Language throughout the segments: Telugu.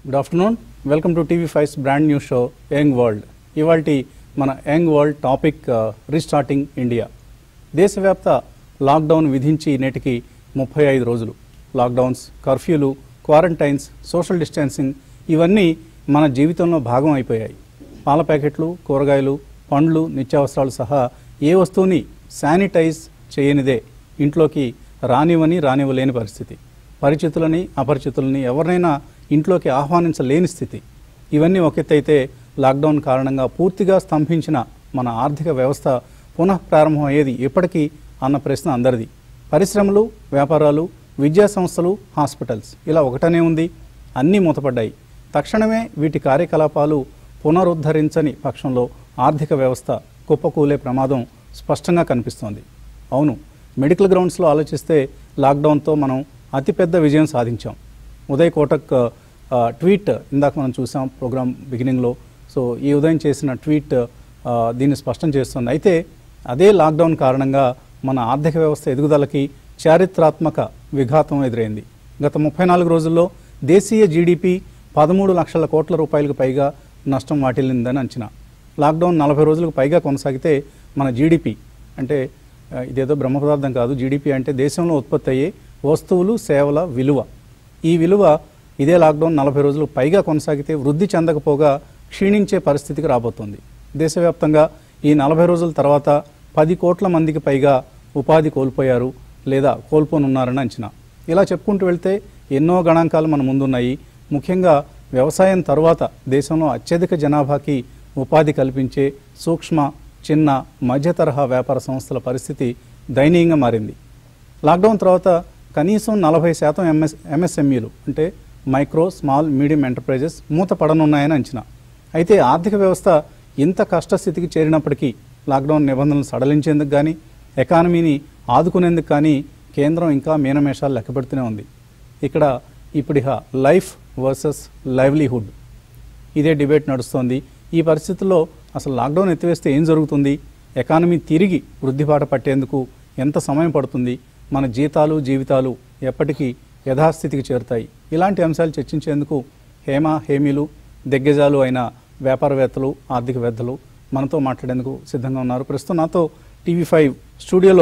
Good afternoon welcome to TV five's brand new show young world ఇవాళ మన young world topic restarting India దేశవ్యాప్త లాక్డౌన్ విధించి నేటికి ముప్పై ఐదు రోజులు లాక్డౌన్స్ కర్ఫ్యూలు క్వారంటైన్స్ సోషల్ డిస్టెన్సింగ్ ఇవన్నీ మన జీవితంలో భాగం అయిపోయాయి పాల ప్యాకెట్లు కూరగాయలు పండ్లు నిత్యావసరాలు సహా ఏ వస్తువుని శానిటైజ్ చేయనిదే ఇంట్లోకి రానివని రానివ్వలేని పరిస్థితి పరిచితులని అపరిచితులని ఎవరినైనా ఇంట్లోకి ఆహ్వానించలేని స్థితి ఇవన్నీ ఒక ఎత్తు అయితే లాక్డౌన్ కారణంగా పూర్తిగా స్తంభించిన మన ఆర్థిక వ్యవస్థ పునః ప్రారంభం అయ్యేది ఎప్పటికీ అన్న ప్రశ్న అందరిది పరిశ్రమలు వ్యాపారాలు విద్యా సంస్థలు హాస్పిటల్స్ ఇలా ఒకటనే ఉంది అన్నీ మూతపడ్డాయి తక్షణమే వీటి కార్యకలాపాలు పునరుద్ధరించని పక్షంలో ఆర్థిక వ్యవస్థ కుప్పకూలే ప్రమాదం స్పష్టంగా కనిపిస్తోంది అవును మెడికల్ గ్రౌండ్స్లో ఆలోచిస్తే లాక్డౌన్తో మనం అతిపెద్ద విజయం సాధించాం ఉదయ్ కోటక్ ఆ, ట్వీట్ ఇందాక మనం చూసాం ప్రోగ్రామ్ బిగినింగ్లో సో ఈ ఉదయం చేసిన ట్వీట్ ఆ, దీన్ని స్పష్టం చేస్తుంది అయితే అదే లాక్డౌన్ కారణంగా మన ఆర్థిక వ్యవస్థ ఎదుగుదలకి చారిత్రాత్మక విఘాతం ఎదురైంది గత ముప్పై నాలుగు రోజుల్లో దేశీయ జీడిపి పదమూడు లక్షల కోట్ల రూపాయలకు పైగా నష్టం వాటిల్లిందని అంచనా లాక్డౌన్ నలభై రోజులకు పైగా కొనసాగితే మన జీడిపి అంటే ఆ, ఇదేదో బ్రహ్మ పదార్థం కాదు జీడిపి అంటే దేశంలో ఉత్పత్తి అయ్యే వస్తువులు సేవల విలువ ఈ విలువ ఇదే లాక్డౌన్ నలభై రోజులు పైగా కొనసాగితే వృద్ధి చెందకపోగా క్షీణించే పరిస్థితికి రాబోతోంది దేశవ్యాప్తంగా ఈ నలభై రోజుల తర్వాత పది కోట్ల మందికి పైగా ఉపాధి కోల్పోయారు లేదా కోల్పోనున్నారని అంచనా ఇలా చెప్పుకుంటూ వెళ్తే ఎన్నో గణాంకాలు మన ముందున్నాయి ముఖ్యంగా వ్యవసాయం తరువాత దేశంలో అత్యధిక జనాభాకి ఉపాధి కల్పించే సూక్ష్మ చిన్న మధ్య తరహా వ్యాపార సంస్థల పరిస్థితి దయనీయంగా మారింది లాక్డౌన్ తర్వాత కనీసం నలభై శాతం ఎంఎస్ ఎంఎస్ఎంఈలు అంటే మైక్రో స్మాల్ మీడియం ఎంటర్ప్రైజెస్ మూతపడనున్నాయని అంచనా అయితే ఆర్థిక వ్యవస్థ ఇంత కష్టస్థితికి చేరినప్పటికీ లాక్డౌన్ నిబంధనలు సడలించేందుకు కానీ ఎకానమీని ఆదుకునేందుకు కానీ కేంద్రం ఇంకా మీనమేషాలు లెక్కపెడుతూనే ఉంది ఇక్కడ ఇప్పుడిహ లైఫ్ వర్సెస్ లైవ్లీహుడ్ ఇదే డిబేట్ నడుస్తోంది ఈ పరిస్థితుల్లో అసలు లాక్డౌన్ ఎత్తివేస్తే ఏం జరుగుతుంది ఎకానమీ తిరిగి వృద్ధిబాట పట్టేందుకు ఎంత సమయం పడుతుంది మన జీతాలు జీవితాలు ఎప్పటికీ యథాస్థితికి చేరుతాయి ఇలాంటి అంశాలు చర్చించేందుకు హేమ హేమీలు దిగ్గజాలు అయిన వ్యాపారవేత్తలు ఆర్థికవేత్తలు మనతో మాట్లాడేందుకు సిద్ధంగా ఉన్నారు ప్రస్తుతం నాతో టీవీ ఫైవ్ స్టూడియోలో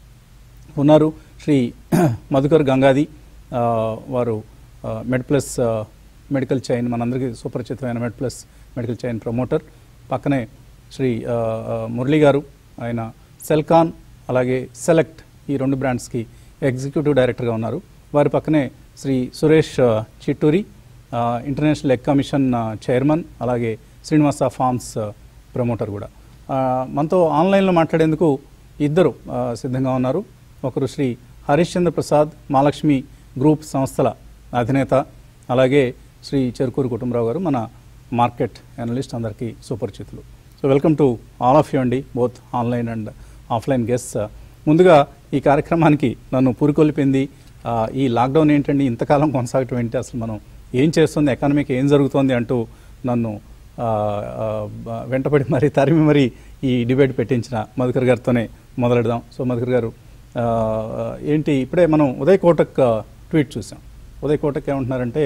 ఉన్నారు శ్రీ మధుకర్ గంగాది ఆ, వారు ఆ, మెడ్ ప్లస్ ఆ, మెడికల్ చైన్ మనందరికీ సుపరిచితమైన med plus medical chain promoter పక్కనే శ్రీ ఆ, ఆ, మురళి గారు ఆయన సెల్కాన్ అలాగే సెలెక్ట్ ఈ రెండు బ్రాండ్స్కి ఎగ్జిక్యూటివ్ డైరెక్టర్గా ఉన్నారు వారి పక్కనే శ్రీ సురేష్ ఆ, చిట్టూరి ఆ, ఇంటర్నేషనల్ ఎగ్ కమిషన్ ఆ, చైర్మన్ అలాగే శ్రీనివాస ఫార్మ్స్ ఆ, ప్రమోటర్ కూడా ఆ, మనతో ఆన్లైన్లో మాట్లాడేందుకు ఇద్దరు ఆ, సిద్ధంగా ఉన్నారు ఒకరు శ్రీ హరిశ్చంద్ర ప్రసాద్ మహాలక్ష్మి గ్రూప్ సంస్థల అధినేత అలాగే శ్రీ చెరుకూరు కుటుంబరావు గారు మన మార్కెట్ అనలిస్ట్ అందరికీ సుపరిచితులు so welcome to all of you అండి both online and offline guest ముందుగా ఈ కార్యక్రమానికి నన్ను పురికొల్పింది ఆ, ఈ లాక్డౌన్ ఏంటండి ఇంతకాలం కొనసాగటం ఏంటి అసలు మనం ఏం చేస్తుంది ఎకానమీకి ఏం జరుగుతోంది అంటూ నన్ను ఆ, ఆ, బ- వెంటపడి మరి తరిమి మరి ఈ డిబేట్ పెట్టించిన మధుకర్ గారితోనే మొదలెడదాం సో మధుకర్ గారు ఆ, ఏంటి ఇప్పుడే మనం ఉదయ్ కోటక్ ఆ, ట్వీట్ చూసాం ఉదయ్ కోటక్ ఏమంటున్నారంటే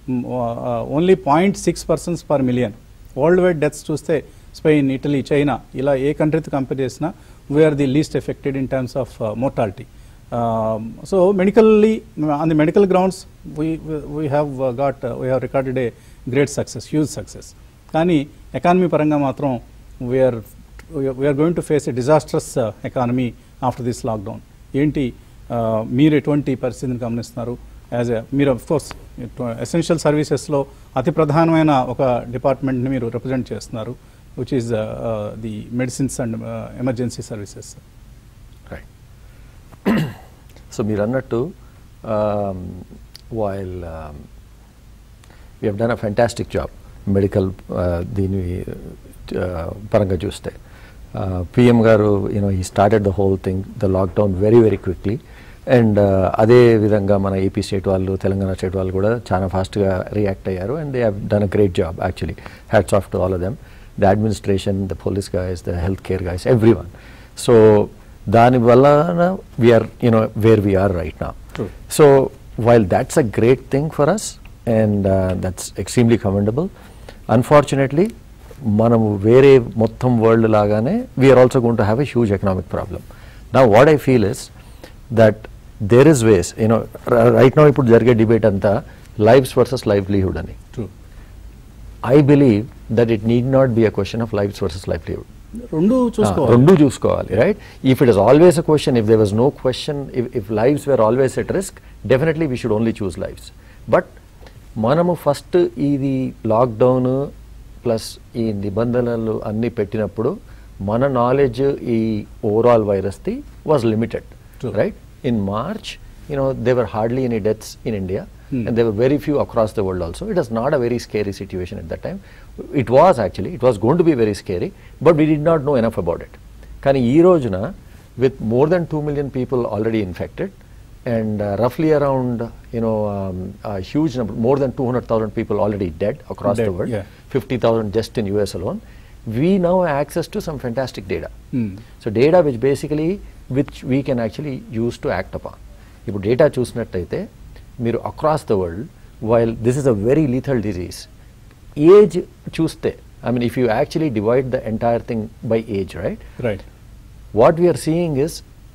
only point six persons per million worldwide deaths చూస్తే స్పెయిన్ ఇటలీ చైనా ఇలా ఏ కంట్రీతో కంపేర్ చేసినా we're the least affected in terms of mortality so medically on the medical grounds we we have got we have recorded a great success huge success కానీ ఎకానమీ పరంగా మాత్రం we're we're going to face a disastrous economy after this lockdown ఏంటి uh, మీరు ఎటువంటి పరిస్థితిని గమనిస్తున్నారు యాజ్ ఎ మీరు అఫ్ కోర్స్ ఎసెన్షియల్ సర్వీసెస్లో అతి ప్రధానమైన ఒక డిపార్ట్మెంట్ని మీరు రిప్రజెంట్ చేస్తున్నారు which is the medicines and emergency services right so మీరు అన్నట్టు while we have done a fantastic job medical దీని uh, పరంగా చూస్తే పిఎం గారు you know he started the whole thing the lockdown very very quickly and అదే విధంగా మన ఏపీ స్టేట్ వాళ్ళు తెలంగాణ స్టేట్ వాళ్ళు కూడా చాలా ఫాస్ట్గా రియాక్ట్ అయ్యారు and they have done a great job actually hats off to all of them the administration the police guys the health care guys everyone so దాని వలన we're you know where we're right నా True. So while that's a great thing for us and that's extremely commendable unfortunately మనము వేరే మొత్తం వరల్డ్ లాగానే we're also gonna have a huge economic problem నా what I feel is that there is ways you know right no ఇప్పుడు జరిగే డిబేట్ అంతా లైఫ్స్ వర్సెస్ లైవ్లీహుడ్ అని true I believe that it need not be a question of lives versus livelihood రెండు చూసుకోవాలి రెండు చూసుకోవాలి right if it is always a question if they was no question if lives were always at risk definitely we should only choose lives but మనము ఫస్ట్ ఇది లాక్డౌన్ ప్లస్ ఈ నిబంధనలు అన్నీ పెట్టినప్పుడు మన నాలెడ్జ్ ఈ ఓవరాల్ వైరస్ది was limited True. Right in March you know there were hardly any deaths in India and there were very few across the world also. It was not a very scary situation at that time. It was actually, it was going to be very scary, but we did not know enough about it. కానీ ఈ రోజున with more than 2 million people already infected and uh, roughly around you know um, a huge number more than 200,000 people already dead across Dead, the world yeah. 50,000 just in US alone we now have access to some fantastic data Hmm. So data which basically which we can actually use to act upon ఇప్పుడు డేటా చూసినట్టయితే మీరు across the world while this is a very lethal disease age చూస్తే I mean if you actually divide the entire thing by age right right what we are seeing is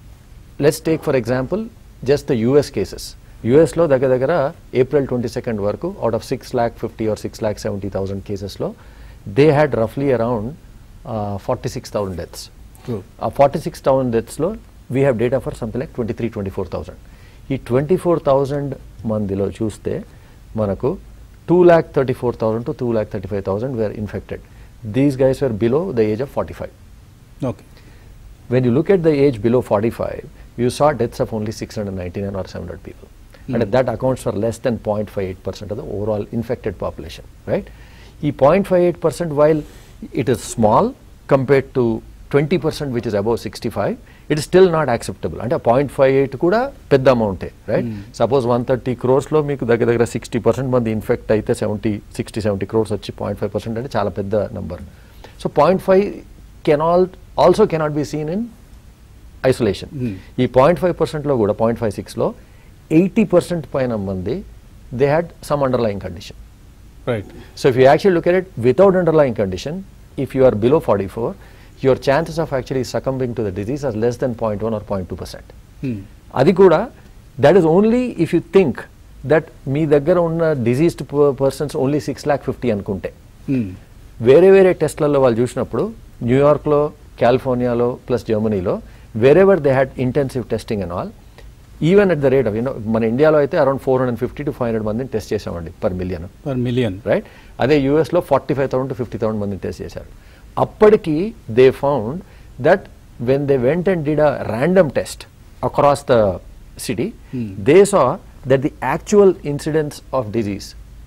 let's take for example just the US cases యుఎస్లో దగ్గర దగ్గర ఏప్రిల్ ట్వంటీ సెకండ్ వరకు out of six lakh fifty or six lakh seventy thousand కేసెస్లో దే హ్యాడ్ రఫ్లీ around forty six thousand deaths True. ఆ ఫార్టీ సిక్స్ థౌసండ్ డెత్స్లో we have data for something like twenty three twenty four thousand ఈ ట్వంటీ ఫోర్ థౌసండ్ మందిలో చూస్తే మనకు two lakh thirty four thousand to two lakh thirty five thousand were infected these guys were below the age of forty five okay when you look at the age below 45, you saw deaths of only 699 or 700 people. And that accounts for less than 0.58% of the overall infected population, right? ఈ 0.58% while it is small compared to 20% which is above 65, it is still not acceptable. అంటే పాయింట్ ఫైవ్ ఎయిట్ కూడా పెద్ద అమౌంటే రైట్ సపోజ్ వన్ థర్టీ క్రోర్స్లో మీకు దగ్గర దగ్గర సిక్స్టీ పర్సెంట్ మంది ఇన్ఫెక్ట్ అయితే సెవెంటీ సిక్స్టీ సెవెంటీ క్రోర్స్ వచ్చి పాయింట్ ఫైవ్ పర్సెంట్ అంటే చాలా పెద్ద number so point five can all also cannot be seen in isolation Hmm. ఈ పాయింట్ ఫైవ్ పర్సెంట్లో కూడా పాయింట్ ఫైవ్ సిక్స్లో ఎయిటీ పర్సెంట్ పైన మంది they had some underlying condition right so if you actually look at it without underlying condition if you are below forty four your chances of actually succumbing to the disease are less than point one or point two percent అది కూడా that is only if you think that మీ దగ్గర ఉన్న diseased persons only six lakh fifty అనుకుంటే వేరే వేరే టెస్ట్లలో వాళ్ళు చూసినప్పుడు న్యూయార్క్లో కాలిఫోర్నియాలో ప్లస్ జర్మనీలో wherever they had intensive testing and all even at the rate of you know మన ఇండియాలో అయితే around four hundred fifty to five hundred మందిని టెస్ట్ చేసామండి per million per million right అదే యూఎస్లో forty five thousand to fifty thousand మందిని టెస్ట్ చేశారు అప్పటికి they found that when they went and did a random test across the city they saw that the actual incidence of disease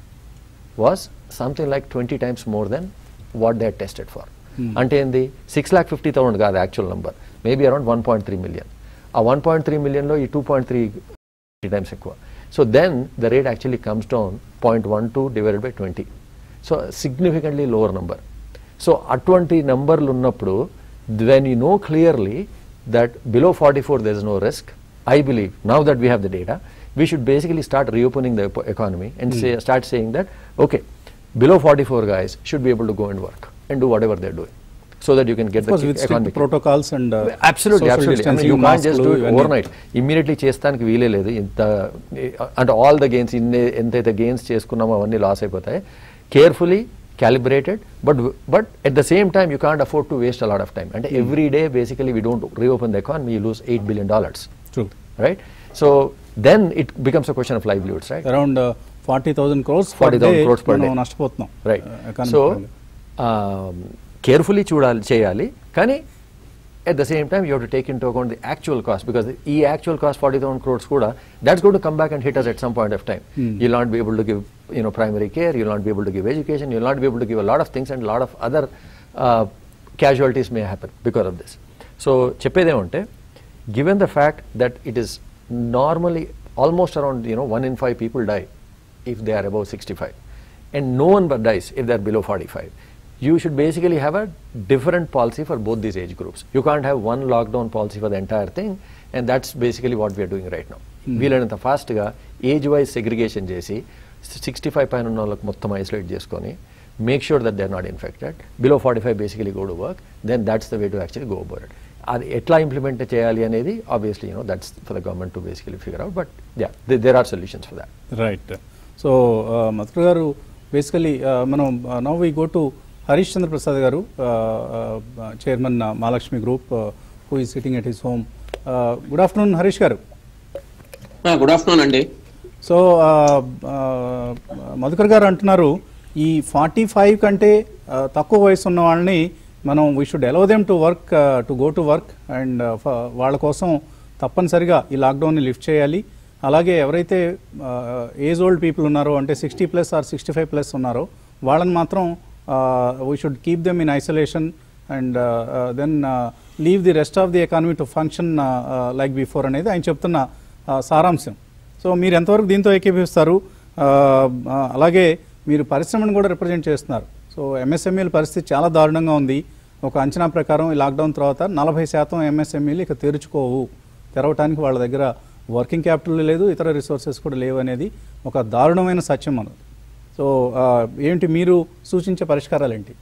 was something like twenty times more than what they tested for అంటే ఏంది సిక్స్ ల్యాక్ ఫిఫ్టీ థౌసండ్ కాదు actual number maybe around one point three million ఆ వన్ పాయింట్ త్రీ మిలియన్లో ఈ టూ పాయింట్ త్రీ టైమ్స్ ఎక్కువ so then the rate actually comes down point one two divided by twenty so significantly lower number so అటువంటి నెంబర్లు ఉన్నప్పుడు when you know clearly that below forty four there is no risk I believe now that we have the data we should basically start reopening the economy and start saying that okay below forty four guys should be able to go and work and do whatever they're doing so that you can get the with strict economic protocols and uh, absolutely social absolutely distancing, you can't just mask do లు ఇట్ ఇవన్నీ. ఓవర్ నైట్ ఇమ్మీడియట్లీ చేస్తానికి వీలే లేదు ఇంత అంటే ఆల్ ద గెయిన్స్ ఇన్ని ఎంతైతే గెయిన్స్ చేసుకున్నామో అవన్నీ లాస్ అయిపోతాయి carefully calibrated but but at the same time you can't afford to waste a lot of time అంటే every day basically we don't reopen the economy you lose eight billion dollars True. Right so then it becomes a question of livelihoods right around forty thousand crores 40,000 crores per day. నష్టపోతున్నాం రైట్ uh, economic సో pరంగా. కేర్ఫుల్లీ చూడాలి చేయాలి కానీ at the same time you to take in to account the actual cost because ఈ actual cost forty thousand crores కూడా that's gonna to come back and hit us at some point of time you not be able to give you no primary care you not be able to give education you not be able to give a lot of things and lot of other casualties may happen because of this so చెప్పేదేమంటే given the fact that it is normally almost around you know one in five people die if they are above 65 and no one but dies if they are below 45 you should basically have a different policy for both these age groups you can't have one lockdown policy for the entire thing and that's basically what we are doing right now వీలైనంత ఫాస్ట్గా ఏజ్ వైజ్ సెగ్రిగేషన్ చేసి సిక్స్టీ ఫైవ్ పైన ఉన్న వాళ్ళకి మొత్తం ఐసోలేట్ చేసుకొని make sure that they are not infected below forty five basically go to work then that's the way to actually go about it అది ఎట్లా ఇంప్లిమెంట్ చేయాలి అనేది obviously you know that's for the government to basically figure out but yeah there are solutions for that right so Madhukar garu basically మనం now we go to Harish Chandra Prasad garu chairman Mahalakshmi group who is sitting at his home good afternoon Harish garu good afternoon అండి సో మధుకర్ గారు అంటున్నారు ఈ ఫార్టీ ఫైవ్ కంటే ఆ, తక్కువ వయసు ఉన్న వాళ్ళని మనం we should allow them to work to go to work and వాళ్ళ కోసం తప్పనిసరిగా ఈ లాక్డౌన్ని లిఫ్ట్ చేయాలి అలాగే ఎవరైతే ఏజ్ ఓల్డ్ పీపుల్ ఉన్నారో అంటే sixty plus or sixty five plus ఉన్నారో వాళ్ళని మాత్రం we should keep them in isolation and then leave the rest of the economy to function like before అనేది ఆయన చెప్తున్న ఆ, సారాంశం సో మీరు ఎంతవరకు దీంతో ఏకీభవిస్తారు ఆ, ఆ, అలాగే మీరు పరిశ్రమను కూడా రిప్రజెంట్ చేస్తున్నారు సో ఎంఎస్ఎంఈల పరిస్థితి చాలా దారుణంగా ఉంది ఒక అంచనా ప్రకారం ఈ లాక్డౌన్ తర్వాత నలభై శాతం ఎంఎస్ఎంఈలు ఇక తెరుచుకోవు తెరవటానికి వాళ్ళ దగ్గర వర్కింగ్ క్యాపిటల్ లేదు ఇతర రిసోర్సెస్ కూడా లేవు అనేది ఒక దారుణమైన సత్యం మనది సో ఆ, ఏంటి మీరు సూచించే పరిష్కారాలు ఏంటి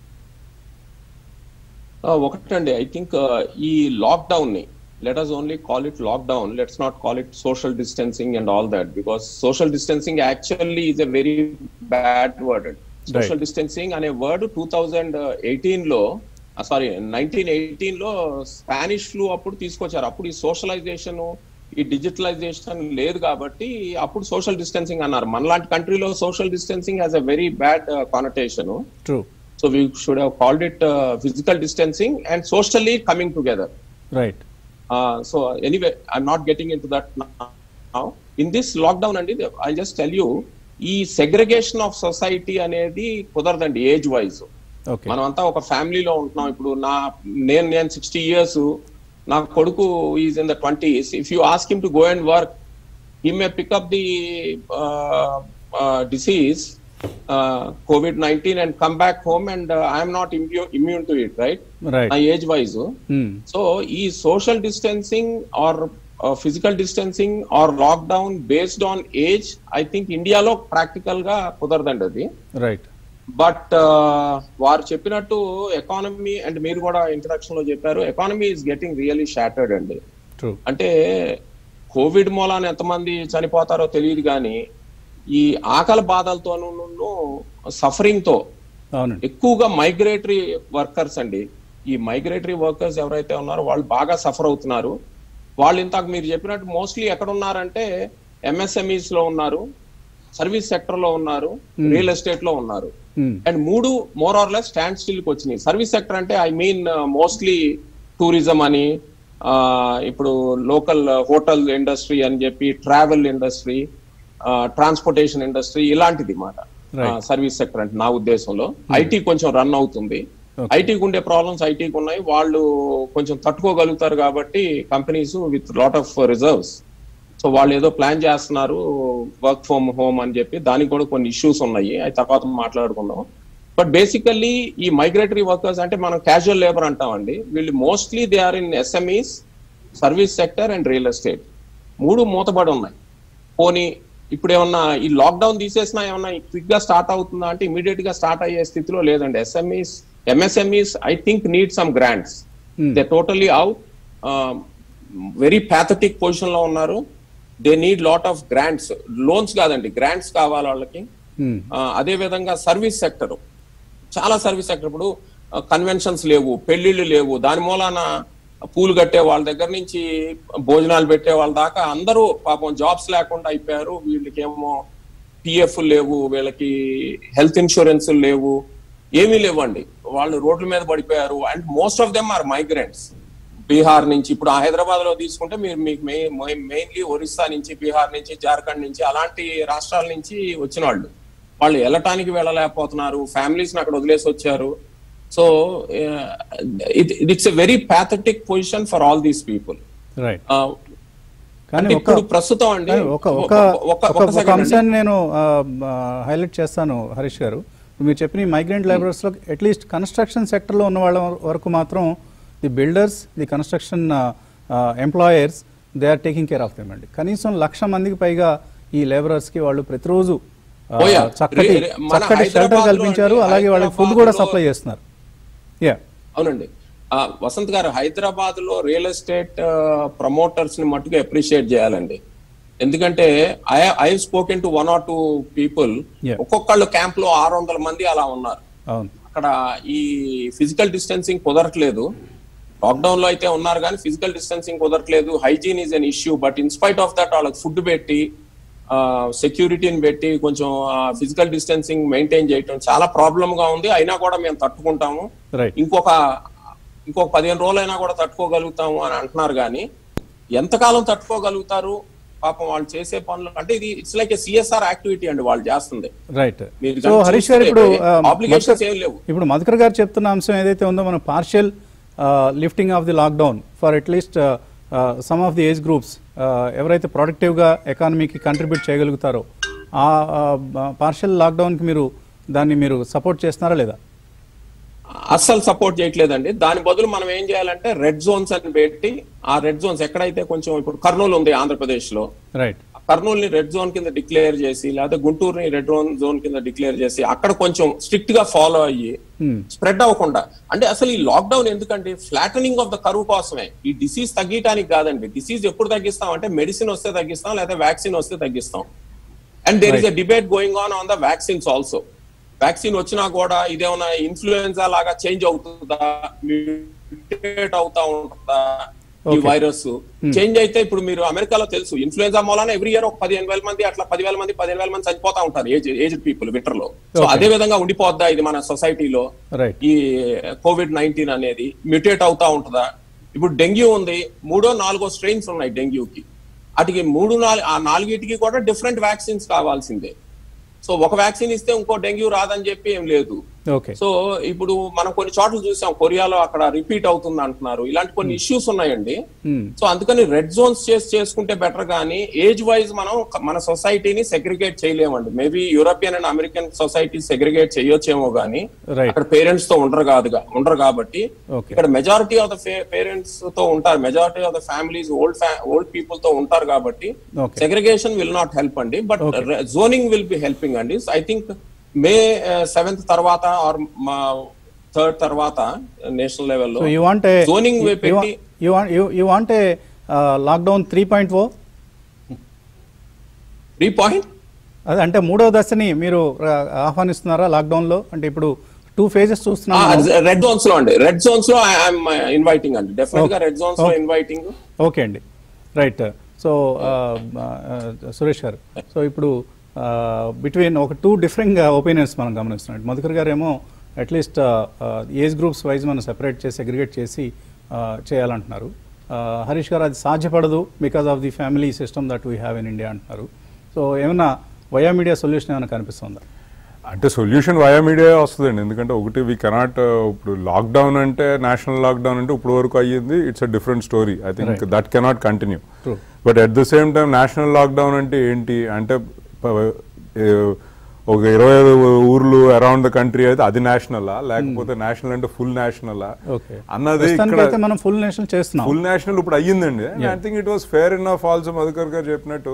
ఆ, ఒకటండి ఐ థింక్ ఈ లాక్డౌన్ ని let us only call it lockdown let's not call it social distancing and all that because social distancing actually is a very bad word social distancing అనే వర్డ్ టూ థౌజండ్ ఎయిటీన్ లో సారీ నైన్టీన్ ఎయిటీన్ లో స్పానిష్ ఫ్లూ అప్పుడు తీసుకొచ్చారు అప్పుడు ఈ సోషలైజేషన్ ఈ డిజిటలైజేషన్ లేదు కాబట్టి అప్పుడు సోషల్ డిస్టెన్సింగ్ అన్నారు మనలాంటి కంట్రీలో social distancing has a very bad connotation true So we should have called it uh, physical distancing and socially coming together. Right Uh, so anyway, I'm not getting into that now. In this lockdown, and I'll just tell you, ఈ సెగ్రిగేషన్ ఆఫ్ సొసైటీ అనేది కుదరదండి ఏజ్ వైజ్ ఓకే మనం అంతా ఒక ఫ్యామిలీలో ఉంటున్నాం ఇప్పుడు నా నేను నేను సిక్స్టీ ఇయర్స్ నా కొడుకు is in the twenties if you ask him to go and work he may pick up the uh, uh, disease, uh, COVID 19, and come back home, and uh, I am not immu- immune to it, right? Right My age wise. So, ఈ social distancing or physical distancing or lockdown based on age I think ఇండియాలో ప్రాక్టికల్ గా కుదరదండి అది రైట్ బట్ వారు చెప్పినట్టు ఎకానమీ అండ్ మీరు కూడా ఇంట్రడక్షన్ లో చెప్పారు economy is getting really shattered అండి ట్రూ అంటే కోవిడ్ మూలాన ఎంతమంది చనిపోతారో తెలియదు కానీ ఈ ఆకలి బాధలతోనూ సఫరింగ్ తో అవునండి ఎక్కువగా మైగ్రేటరీ వర్కర్స్ అండి ఈ మైగ్రేటరీ వర్కర్స్ ఎవరైతే ఉన్నారో వాళ్ళు బాగా సఫర్ అవుతున్నారు వాళ్ళు ఇంతకు మీరు చెప్పినట్టు మోస్ట్లీ ఎక్కడ ఉన్నారంటే ఎంఎస్ఎంఈస్ లో ఉన్నారు సర్వీస్ సెక్టర్ లో ఉన్నారు రియల్ ఎస్టేట్ లో ఉన్నారు Hmm. అండ్ మూడు more or less standstill కి వచ్చినాయి సర్వీస్ సెక్టర్ అంటే ఐ మీన్ మోస్ట్లీ టూరిజం అని ఆ, ఇప్పుడు లోకల్ హోటల్ ఇండస్ట్రీ అని చెప్పి ట్రావెల్ ఇండస్ట్రీ ట్రాన్స్పోర్టేషన్ ఇండస్ట్రీ ఇలాంటిది మాట Right. సర్వీస్ సెక్టర్ అంటే నా ఉద్దేశంలో ఐటీ కొంచెం రన్ అవుతుంది Okay. ఐటీకి ఉండే ప్రాబ్లమ్స్ ఐటీకి ఉన్నాయి వాళ్ళు కొంచెం తట్టుకోగలుగుతారు కాబట్టి companies with lot of reserves so వాళ్ళు ఏదో ప్లాన్ చేస్తున్నారు వర్క్ ఫ్రమ్ హోమ్ అని చెప్పి దానికి కూడా కొన్ని ఇష్యూస్ ఉన్నాయి అవి తర్వాత మాట్లాడుకుందాం బట్ బేసికల్లీ ఈ మైగ్రేటరీ వర్కర్స్ అంటే మనం క్యాజువల్ లేబర్ అంటామండి వీళ్ళు mostly they are in SMEs service sector and real estate మూడు మూతబడి ఉన్నాయి పోనీ ఇప్పుడు ఏమన్నా ఈ లాక్డౌన్ తీసేసినా ఏమన్నా క్విక్ గా స్టార్ట్ అవుతుందా అంటే ఇమీడియట్ గా స్టార్ట్ అయ్యే స్థితిలో లేదండి SMEs MSMEs I think need some grants Hmm. They totally out very pathetic position లో ఉన్నారు they need lot of grants loans కాదండి గ్రాంట్స్ కావాలి వాళ్ళకి Hmm. ఆ, అదే విధంగా సర్వీస్ సెక్టర్ చాలా సర్వీస్ సెక్టర్ ఇప్పుడు కన్వెన్షన్స్ లేవు పెళ్లిళ్ళు లేవు దాని మూలాన పూలు కట్టే వాళ్ళ దగ్గర నుంచి భోజనాలు పెట్టే వాళ్ళ దాకా అందరూ పాపం జాబ్స్ లేకుండా అయిపోయారు వీళ్ళకేమో పిఎఫ్ లేవు వీళ్ళకి హెల్త్ ఇన్సూరెన్స్ లేవు ఏమీ లేవండి వాళ్ళు రోడ్ల మీద పడిపోయారు and most of them are migrants Bihar నుంచి ఇప్పుడు హైదరాబాద్ లో తీసుకుంటే మీరు మీకు మెయిన్లీ ఒరిస్సా నుంచి బీహార్ నుంచి జార్ఖండ్ నుంచి అలాంటి రాష్ట్రాల నుంచి వచ్చిన వాళ్ళు వాళ్ళు వెళ్ళటానికి వెళ్ళలేకపోతున్నారు ఫ్యామిలీస్ అక్కడ వదిలేసి వచ్చారు so it's a very pathetic position for all these people right అంటే కానీ ఒక ఇప్పుడు ప్రస్తుతం అండి కానీ ఒక ఒక ఒక- ఒక- ఒక ఒక second అండి. అంశాన్ని నేను హైలైట్ చేస్తాను హరీష్ గారు ఇప్పుడు మీరు చెప్పిన మైగ్రెంట్ లేబరర్స్లో అట్లీస్ట్ కన్స్ట్రక్షన్ సెక్టర్లో ఉన్న వాళ్ళ వరకు మాత్రం the builders the construction employers they are taking care of them అండి కనీసం లక్ష మందికి పైగా ఈ లేబరర్స్కి వాళ్ళు ప్రతిరోజు ఆ, Oh, yeah. చక్కటి రే- రే- మన చక్కటి షెల్టర్ హైదరాబాద్లో కల్పించారు అంటే అలాగే వాళ్ళకి ఫుడ్ కూడా హైదరాబాద్లో- సప్లై చేస్తున్నారు యా అవునండి ఆ, వసంత్ గారు హైదరాబాద్ లో రియల్ ఎస్టేట్ ప్రమోటర్స్ ని మట్టుకు అప్రిషియేట్ చేయాలండి ఎందుకంటే I I spoken to one or two people Yeah. ఒక్కొక్కళ్ళు క్యాంప్ లో ఆరు వందల మంది అలా ఉన్నారు అవును అక్కడ ఈ ఫిజికల్ డిస్టెన్సింగ్ కుదరట్లేదు లాక్డౌన్ లో అయితే ఉన్నారు కానీ ఫిజికల్ డిస్టెన్సింగ్ కుదరట్లేదు hygiene is an issue but in spite of that వాళ్ళకి ఫుడ్ పెట్టి సెక్యూరిటీని పెట్టి కొంచెం ఫిజికల్ డిస్టెన్సింగ్ మెయింటైన్ చేయటం చాలా ప్రాబ్లమ్ గా ఉంది అయినా కూడా మేము తట్టుకుంటాము రైట్ ఇంకొక ఇంకొక పదిహేను రోజులైనా కూడా తట్టుకోగలుగుతాము అని అంటున్నారు కానీ ఎంతకాలం తట్టుకోగలుగుతారు పాపం వాళ్ళు చేసే పనులు అంటే ఇది ఇట్స్ లైక్ సిఎస్ఆర్ యాక్టివిటీ అండి వాళ్ళు చేస్తుంది రైట్ మీరు సో కనుక హరీష్ గారు చూస్తే ఇప్పుడు ఆ, obligations మధుకర్- ఏం లేవు. ఇప్పుడు మధుకర్ గారు చెప్తున్న అంశం ఏదైతే ఉందో మనం partial lifting of the lockdown for at least some of the age groups ఎవరైతే ప్రొడక్టివ్గా ఎకానమీకి కంట్రిబ్యూట్ చేయగలుగుతారో ఆ పార్షియల్ లాక్డౌన్కి మీరు దాన్ని మీరు సపోర్ట్ చేస్తున్నారా లేదా అస్సలు సపోర్ట్ చేయట్లేదండి దాని బదులు మనం ఏం చేయాలంటే రెడ్ జోన్స్ అని పెట్టి ఆ రెడ్ జోన్స్ ఎక్కడైతే కొంచెం ఇప్పుడు కర్నూలు ఉంది ఆంధ్రప్రదేశ్ లో రైట్ కర్నూలు ని రెడ్ జోన్ కింద డిక్లేర్ చేసి లేకపోతే గుంటూరుని రెడ్ జోన్ జోన్ కింద డిక్లేర్ చేసి అక్కడ కొంచెం స్ట్రిక్ట్ గా ఫాలో అయ్యి స్ప్రెడ్ అవ్వకుండా అంటే అసలు ఈ లాక్డౌన్ ఎందుకంటే ఫ్లాటనింగ్ ఆఫ్ ద కరువు కోసమే ఈ డిసీజ్ తగ్గించడానికి కాదండి డిసీజ్ ఎప్పుడు తగ్గిస్తాం అంటే మెడిసిన్ వస్తే తగ్గిస్తాం లేదా వ్యాక్సిన్ వస్తే తగ్గిస్తాం and there is a debate going on on the vaccines also vaccine వచ్చినా కూడా ఇదేమన్నా ఇన్ఫ్లుయెన్జా లాగా చేంజ్ అవుతుందా మ్యూటేట్ అవుతా ఉంటుందా ఈ Okay. వైరస్ చేంజ్ అయితే ఇప్పుడు మీరు అమెరికాలో తెలుసు ఇన్ఫ్లుయెన్జా మూలాన ఎవ్రీ ఇయర్ ఒక పదిహేను వేల మంది అట్లా పదివేల మంది పదిహేను వేల మంది చనిపోతా ఉంటారు ఏజ్ ఏజ్డ్ పీపుల్ వింటర్ లో సో Okay. అదే విధంగా ఉండిపోద్దా ఇది మన సొసైటీలో రైట్ ఈ కోవిడ్ నైన్టీన్ అనేది మ్యూటేట్ అవుతా ఉంటుందా ఇప్పుడు డెంగ్యూ ఉంది మూడో నాలుగో స్ట్రెయిన్స్ ఉన్నాయి డెంగ్యూకి వాటికి మూడు నాలుగు ఆ నాలుగిటికి కూడా డిఫరెంట్ వ్యాక్సిన్స్ కావాల్సిందే సో ఒక వ్యాక్సిన్ ఇస్తే ఇంకో డెంగ్యూ రాదని చెప్పి ఏం లేదు ఓకే సో ఇప్పుడు మనం కొన్ని చోట్ల చూసాం కొరియాలో అక్కడ రిపీట్ అవుతుంది అంటున్నారు ఇలాంటి కొన్ని ఇష్యూస్ ఉన్నాయండి సో అందుకని రెడ్ జోన్స్ చేసి చేసుకుంటే బెటర్ కానీ ఏజ్ వైజ్ మనం క- మన సొసైటీని సెగ్రిగేట్ చేయలేమండి maybe European and American society segregate చేయొచ్చేమో కానీ Right. అక్కడ పేరెంట్స్ తో ఉండరు కాదుగా ఉండరు కాబట్టి Okay. ఇక్కడ మెజారిటీ ఆఫ్ ద పేరెంట్స్ తో ఉంటారు majority of the families old old people తో ఉంటారు కాబట్టి Okay. Segregation will not help అండి but zoning will be helping అండి ఐ థింక్ మే సెవెంత్ తర్వాత ఆర్ మా థర్డ్ తర్వాత నేషనల్ లెవెల్లో సో యూ వాంట్ జోనింగ్ పెట్టి you want a lockdown three point o three point అదే అంటే మూడో దశని మీరు ఆ, ఆహ్వానిస్తున్నారా లాక్డౌన్ లో అంటే ఇప్పుడు టూ ఫేజెస్ చూస్తున్నాం మనం. రెడ్ జోన్స్ లో అండి రెడ్ జోన్స్ లో ఐఎమ్ ఇన్వైటింగ్ అండి డెఫినెట్ గా రెడ్ జోన్స్ లో Okay. ఇన్వైటింగ్ ఓకే అండి right so Suresh garu so ఇప్పుడు బిట్వీన్ ఒక టూ డిఫరెంట్ ఒపీనియన్స్ మనం గమనిస్తున్నాం మధుకర్ గారు ఏమో అట్లీస్ట్ ఏజ్ గ్రూప్స్ వైజ్ మనం సెపరేట్ చేసి అగ్రిగేట్ చేసి uh, చేయాలంటున్నారు Uh, హరీష్ గారు అది సాధ్యపడదు because of the family system that we have in India అంటున్నారు సో ఏమైనా వయా మీడియా సొల్యూషన్ ఏమైనా కనిపిస్తుందా అంటే సొల్యూషన్ వయా మీడియా వస్తుందండి ఎందుకంటే ఒకటి వీ కెనాట్ ఇప్పుడు లాక్డౌన్ అంటే నేషనల్ లాక్డౌన్ అంటే ఇప్పుడు వరకు అయ్యింది it's a different story I think Right. That cannot continue True. But at the same time national lockdown అంటే ఏంటి అంటే ప- ఏ- ఒక ఇరవై ఐదు ఊర్లు అరౌండ్ ద కంట్రీ అయితే అది నేషనలా లేకపోతే నేషనల్ అంటే ఫుల్ నేషనలా ఓకే అన్నది ప్రస్తుతానికి అయితే ఇక్కడ మనం ఫుల్ నేషనల్ చేస్తున్నాం ఫుల్ నేషనల్ ఇప్పుడు అయ్యిందండి Yeah. I think it was fair in of also Madhukar garu చెప్పినట్టు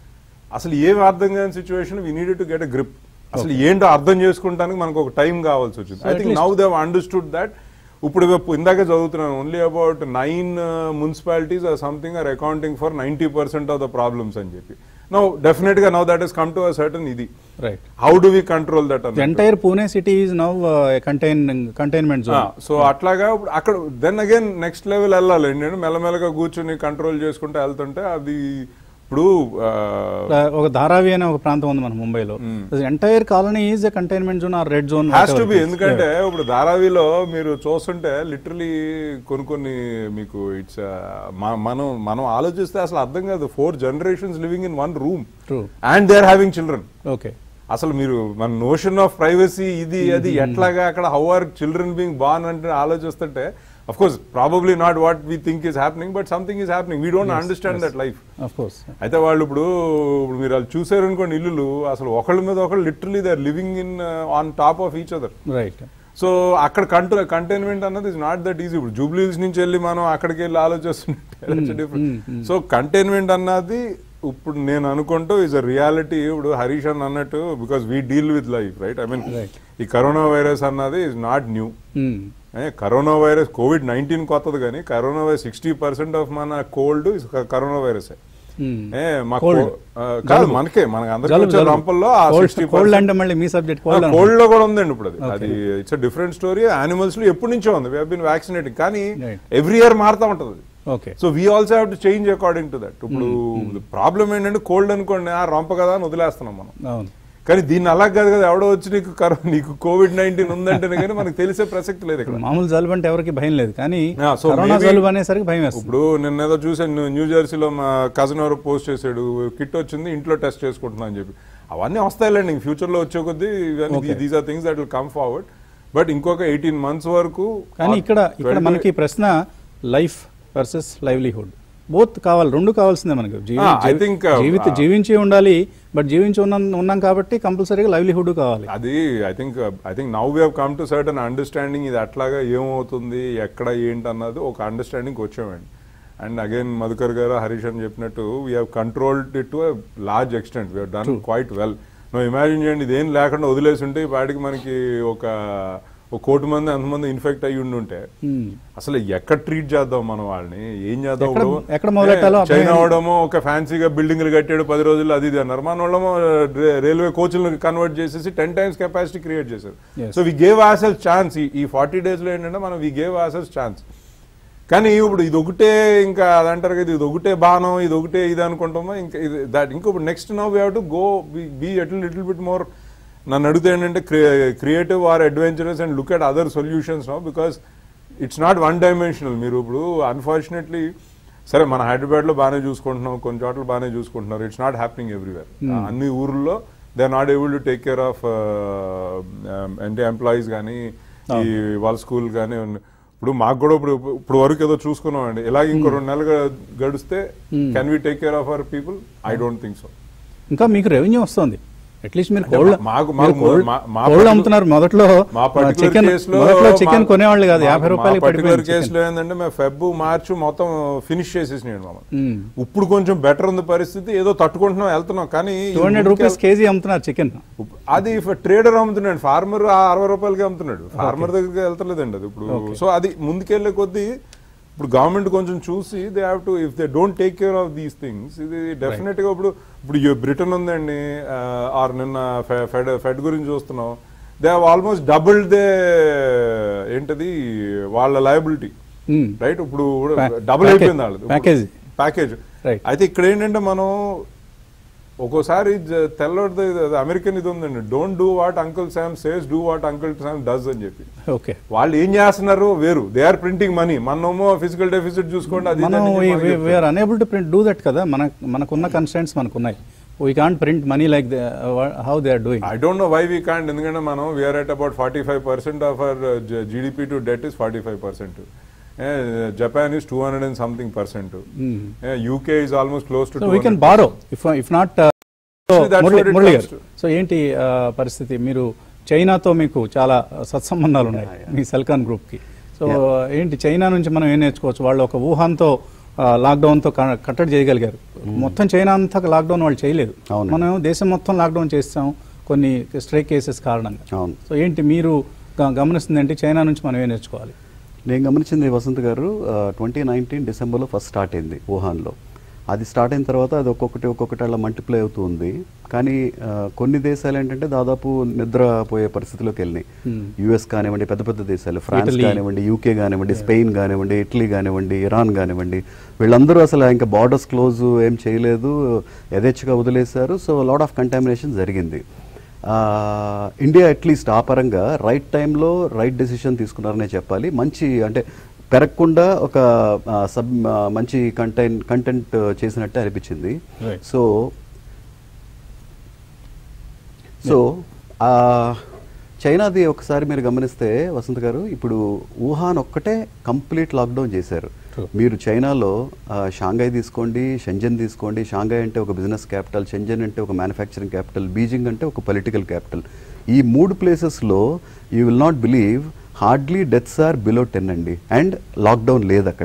అసలు ఏం అర్థం కాని situation we needed to get a grip అసలు ఏంటో అర్థం చేసుకుంటానికి మనకు ఒక టైం కావాల్సి వచ్చింది So I at think least- now they've understood that ఇప్పుడు ఇందాకే చదువుతున్నాను only about nine municipalities or something are accounting for ninety percent of the problems అని చెప్పి నో డెఫినెట్ గా now that is come to a certain ఇది right how do we control that the entire Pune city is now contain containment zone so అట్లాగా ఇప్పుడు అక్కడ దెన్ అగైన్ నెక్స్ట్ లెవెల్ వెళ్ళాలి నేను మెల్లమెల్లగా కూర్చుని కంట్రోల్ చేసుకుంటూ వెళ్తుంటే అది ఇప్పుడు ఆ, ఒక ధారావి అనే ఒక ప్రాంతం ఉంది మన ముంబైలో entire colony is a containment zone or red zone has to be ఎందుకంటే ఇప్పుడు ధారావిలో మీరు చూస్తుంటే లిటరలీ కొన్ని కొన్ని మీకు ఇట్స్ మనం మనం ఆలోచిస్తే అసలు అర్థం కాదు four generations living in one room true and they are having children okay అసలు మీరు మన నోషన్ ఆఫ్ ప్రైవసీ ఇది అది ఎట్లాగా అక్కడ how are children being born అంటే ఆలోచిస్తుంటే of course probably not what we think is happening but something is happening we don't understand that life of course అయితే వాళ్ళు ఇప్పుడు ఇప్పుడు మీరు వాళ్ళు చూసారు అనుకోండి ఇల్లులు అసలు ఒకళ్ళ మీద ఒకళ్ళు literally they are living in on top of each other right so అక్కడ కంట్రో కంటైన్మెంట్ అన్నది ఇస్ నాట్ దట్ ఈజీ ఇప్పుడు జూబ్లీస్ నుంచి వెళ్ళి మనం అక్కడికి వెళ్ళి ఆలోచిస్తుంటే సో కంటైన్మెంట్ అన్నది ఇప్పుడు నేను అనుకుంటూ ఇస్ అ రియాలిటీ ఇప్పుడు హరీష్ అన్న అన్నట్టు because we deal with life right I mean Right. ఈ కరోనా వైరస్ అన్నది is not new hmm. Corona virus COVID nineteen కొత్తది కానీ corona virus sixty percent of మన cold is corona virus hmm. ఏ మా Cold. కో- ఆ, కాదు మనకే మనకి అందరికీ జలుబు, వచ్చే జలుబు. రంపల్లో ఆ Cold- సిక్స్టీ cold అంటే మళ్ళీ మీ సబ్జెక్ట్ కోల్డ్ కోల్డ్ లో కూడా ఉందండి ఇప్పుడు అది Okay. అది ఇట్స్ డిఫరెంట్ స్టోరీ యానిమల్స్ లో ఎప్పటి నుంచో ఉంది వీ బిన్ వ్యాక్సినేటింగ్ కానీ Right. ఎవ్రీ ఇయర్ మారుతా ఉంటది అది. Okay so we also have to change according to that ఇప్పుడు ప్రాబ్లం ఏంటంటే కోల్డ్ అనుకోండి ఆ రొంప కదా అని వదిలేస్తున్నాం మనం అవును కానీ దీన్ని అలా కాదు కదా ఎవడో వచ్చి నీకు కరో- నీకు కోవిడ్ నైన్టీన్ ఉందంటేనే కానీ మనకు తెలిసే ప్రసక్తి లేదు ఇక్కడ మామూలు జలుబు అంటే ఎవరికి భయం లేదు కానీ Yeah, so కరోనా maybe- జలుబు అనేసరికి భయం వేస్తుంది ఇప్పుడు నిన్న ఏదో చూసాను న్యూ జెర్సీలో మా కజిన్ ఎవరో పోస్ట్ చేశాడు కిట్ వచ్చింది ఇంట్లో టెస్ట్ చేసుకుంటున్నా అని చెప్పి అవన్నీ వస్తాయిలేండి ఇంక ఫ్యూచర్ లో వచ్చే కొద్దీ ఇవన్నీ these are things that will come forward but ఇంకొక ఎయిటీన్ మంత్స్ వరకు కానీ ఇక్కడ ఇక్కడ 20 మనకి ప్రశ్న లైఫ్ వర్సెస్ లైవ్లీహుడ్ బోత్ కావాలి రెండు కావాల్సిందే మనకి జీవి- Ah, I G V- think, uh, Jeevitha uh, జీవించి ఉండాలి బట్ జీవించి ఉన్నాం ఉన్నాం కాబట్టి కంపల్సరీగా లైవ్లీహుడ్ కావాలి అది I think I think now we come to certain understanding ఇది అట్లాగా ఏమవుతుంది ఎక్కడ ఏంటి అన్నది ఒక అండర్స్టాండింగ్ వచ్చామండి అండ్ అగైన్ మధుకర్ గారు హరీష్ అని చెప్పినట్టు we have controlled it to large extent we done quite well నువ్వు ఇమాజిన్ చేయండి ఇదేం లేకుండా వదిలేసి ఉంటే ఈ పాటికి మనకి ఒక ఒక కోటి మంది అంతమంది ఇన్ఫెక్ట్ అయ్యి ఉండి ఉంటే అసలు ఎక్కడ ట్రీట్ చేద్దాం మనం వాళ్ళని ఏం చేద్దాం ఎక్కడ- ఇప్పుడు? ఎక్కడ మొదలెట్టాలో ఏ, అర్థం చైనా కాదు. వాడేమో ఒక ఫ్యాన్సీగా బిల్డింగ్లు కట్టాడు పది రోజులు అది ఇది అన్నారు మన వాళ్ళేమో రే- రైల్వే కోచ్లను కన్వర్ట్ చేసేసి టెన్ టైమ్స్ కెపాసిటీ క్రియేట్ చేశారు Yes. So we gave ourselves chance ఈ ఫార్టీ డేస్ లో ఏంటంటే మనం వి గేవ్ ఆసెల్స్ ఛాన్స్ కానీ ఇప్పుడు ఇది ఒకటే ఇంకా అదంటారు కదా ఇది ఒకటే బాణం ఇది ఒకటే ఇది అనుకుంటామో ఇంకా ఇది దాట్ ఇంకొకటి next no we have to go be ఎట్లు లిటిల్ బిట్ మోర్ నన్ను అడిగితే ఏంటంటే creative or adventurous and look at other solutions no because it's not one dimensional మీరు ఇప్పుడు అన్ఫార్చునేట్లీ సరే మన హైదరాబాద్ లో బాగానే చూసుకుంటున్నాం కొన్ని చోట్ల బాగానే చూసుకుంటున్నారు ఇట్స్ నాట్ హ్యాపెనింగ్ ఎవ్రీవేర్ అన్ని ఊర్లో they are not able to take care of అంటే ఎంప్లాయీస్ కానీ ఈ వాళ్ళ స్కూల్ కానీ ఇప్పుడు మాకు కూడా ఇప్పుడు ఇప్పుడు వరకు ఏదో చూసుకున్నామండి ఇలాగ ఇంకో రెండు నెలలు గడిస్తే can we take care of our people I don't think so ఇంకా మీకు రెవెన్యూ వస్తుంది అట్లీస్ట్ మీరు అంటే కోల్డ్ మాకు- మీరు మాకు- కోల్డ్- మా- మా కోల్డ్ particular- అమ్ముతున్నారు మొదట్లో మా పర్టికులర్ చికెన్ కేసులో మొదట్లో చికెన్ మా- కొనేవాళ్ళు కాదు మా- యాభై మా రూపాయలకి పర్టికులర్ పడిపోయింది కేసులో ఏంటంటే మేము ఫెబ్ మార్చ్ మొత్తం ఫినిష్ చేసేసినాడు మమ్మల్ని ఇప్పుడు కొంచెం బెటర్ ఉంది పరిస్థితి ఏదో తట్టుకుంటున్నాం వెళ్తున్నాం కానీ ఈ టూ హండ్రెడ్ ముందుకు రూపీస్ కేజీ అమ్ముతున్నారు చికెన్ అది ట్రేడర్ అమ్ముతున్నాడు ఫార్మర్ అరవై రూపాయలకి అమ్ముతున్నాడు ఫార్మర్ దగ్గరికి వెళ్తలేదండి అది ఇప్పుడు సో అది ముందుకెళ్లే కొద్దీ ఇప్పుడు గవర్నమెంట్ కొంచెం చూసి they have to if they don't take care of these things ఇది డెఫినెట్ గా ఇప్పుడు ఇప్పుడు యు- బ్రిటన్ ఉందండి ఆర్ నిన్న ఫె- ఫెడ్ ఫెడ్ గురించి చూస్తున్నాం they have almost double they ఏంటది వాళ్ళ లయబిలిటీ Hmm. రైట్ ఇప్పుడు Pa- డబుల్ package- అయిపోయింది వాళ్ళది package. Package Right. అయితే ఇక్కడ ఏంటంటే మనం ఒక్కోసారి జ- తెల్లవారిది ఇది అమెరికన్ ఇది ఉందండి don't do what Uncle Sam says do what Uncle Sam does అని చెప్పి ఓకే వాళ్ళు ఏం చేస్తున్నారు వేరు దే ఆర్ ప్రింటింగ్ మనీ మనమో ఫిజికల్ డెఫిసిట్ చూసుకోండి అది ఇది మనం అని చెప్పి మనకి చెప్తారు. We're unable to print do that కదా మన మనకున్న కన్స్టెంట్స్ మనకున్నాయి we can't print money like how they are doing I don't know why we can't ఎందుకంటే మనం we're at about forty five percent of our GDP to debt is forty five percent Japan is two hundred and something percent UK is almost close to so we can borrow if if not Actually, that's what it Murali comes garu so ఏంటి ఆ, పరిస్థితి మీరు చైనాతో మీకు చాలా సత్సంబంధాలు ఉన్నాయి మీ సెల్కాన్ గ్రూప్ కి సో ఏంటి చైనా నుంచి మనం ఏం నేర్చుకోవచ్చు వాళ్ళు ఒక ఊహాన్తో లాక్డౌన్ తో క- కట్టడి చేయగలిగారు మొత్తం చైనా అంతా లాక్డౌన్ వాళ్ళు చేయలేదు అవును. మనం దేశం మొత్తం లాక్డౌన్ చేస్తాం కొన్ని స్ట్రైక్ కేసెస్ కారణంగా అవును సో ఏంటి మీరు గ- గమనిస్తుంది ఏంటి చైనా నుంచి మనం ఏం నేర్చుకోవాలి నేను గమనించింది వసంత్ గారు ట్వంటీ నైన్టీన్ డిసెంబర్లో ఫస్ట్ స్టార్ట్ అయింది వుహాన్లో అది స్టార్ట్ అయిన తర్వాత అది ఒక్కొక్కటి ఒక్కొక్కటి అలా మల్టిప్లై అవుతూ ఉంది కానీ ఆ, కొన్ని దేశాలు ఏంటంటే దాదాపు నిద్రపోయే పరిస్థితిలోకి వెళ్ళినాయి యుఎస్ కానివ్వండి పెద్ద పెద్ద దేశాలు ఫ్రాన్స్ ఇటలీ. కానివ్వండి యూకే కానివ్వండి స్పెయిన్ కానివ్వండి ఇటలీ కానివ్వండి ఇరాన్ కానివ్వండి వీళ్ళందరూ అసలు ఇంకా బార్డర్స్ క్లోజ్ ఏం చేయలేదు యథేచ్ఛగా వదిలేశారు సో లాట్ ఆఫ్ కంటామినేషన్ జరిగింది ఆ, ఇండియా అట్లీస్ట్ ఆ పరంగా రైట్ టైంలో రైట్ డెసిషన్ తీసుకున్నారనే చెప్పాలి మంచి అంటే పెరగకుండా ఒక ఆ, సబ్ ఆ, మంచి కంటెంట్ కంటెంట్ చేసినట్టే అనిపించింది Right. సో సో ఆ చైనాది ఒకసారి మీరు గమనిస్తే వసంత్ గారు ఇప్పుడు వుహాన్ ఒక్కటే కంప్లీట్ లాక్డౌన్ చేశారు మీరు చైనాలో ఆ, షాంఘై తీసుకోండి షెంజన్ తీసుకోండి షాంఘై అంటే ఒక బిజినెస్ క్యాపిటల్ షెంజన్ అంటే ఒక మ్యానుఫ్యాక్చరింగ్ క్యాపిటల్ బీజింగ్ అంటే ఒక పొలిటికల్ క్యాపిటల్ ఈ మూడు ప్లేసెస్లో you will not believe hardly deaths are below ten అండి అండ్ లాక్డౌన్ లేదు అక్కడ